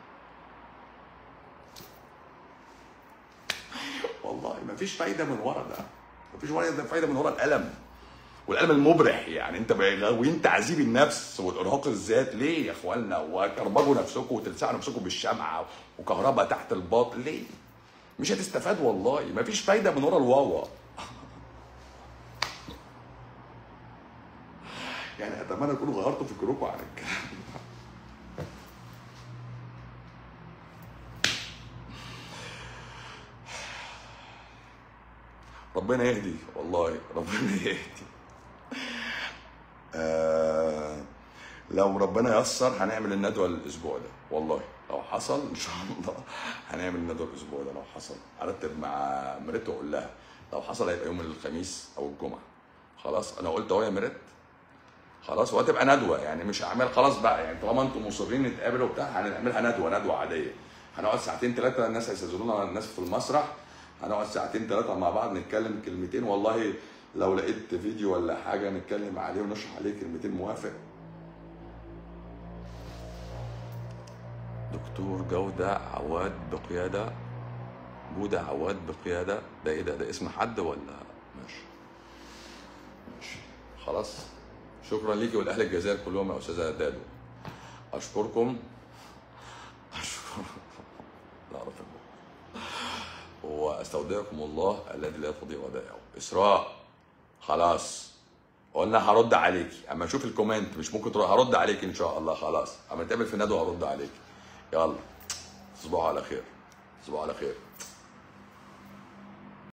والله مفيش فايده من ورا ده مفيش فايده من ورا الالم والالم المبرح يعني انت غاويين تعذيب النفس والارهاق الذات ليه يا اخوانا وكربجوا نفسكم وتلسعوا نفسكم بالشمعه وكهرباء تحت الباط ليه؟ مش هتستفاد والله مفيش فايده من ورا الواوا يعني اتمنى تكونوا غيرتوا فكركم عن الكلام ربنا يهدي والله ربنا يهدي آه لو ربنا يسر هنعمل الندوه الاسبوع ده والله لو حصل ان شاء الله هنعمل الندوه الاسبوع ده لو حصل ارتب مع مريت واقول لها لو حصل هيبقى يوم الخميس او الجمعه خلاص انا قلت اهو يا مريت خلاص وهتبقى ندوه يعني مش هعمل خلاص بقى يعني طالما انتم مصرين نتقابل وبتاع هنعملها ندوه ندوه عاديه هنقعد ساعتين ثلاثه الناس هيستاذنونا الناس في المسرح هنقعد ساعتين ثلاثه مع بعض نتكلم كلمتين والله لو لقيت فيديو ولا حاجه نتكلم عليه ونشرح عليه كلمتين موافق دكتور جودة عواد بقيادة جودة عواد بقيادة ده ايه ده ده اسم حد ولا ماشي ماشي خلاص شكرا ليكي والاهل الجزائر كلهم يا استاذه دادو اشكركم اشكر لا اعرف واستودعكم الله الذي لا تضيع ودائعه اسراء خلاص قلنا هرد عليكي اما اشوف الكومنت مش ممكن تروح هرد عليك ان شاء الله خلاص اما نتقابل في الندوه هرد عليك يلا تصبحوا على خير تصبحوا على خير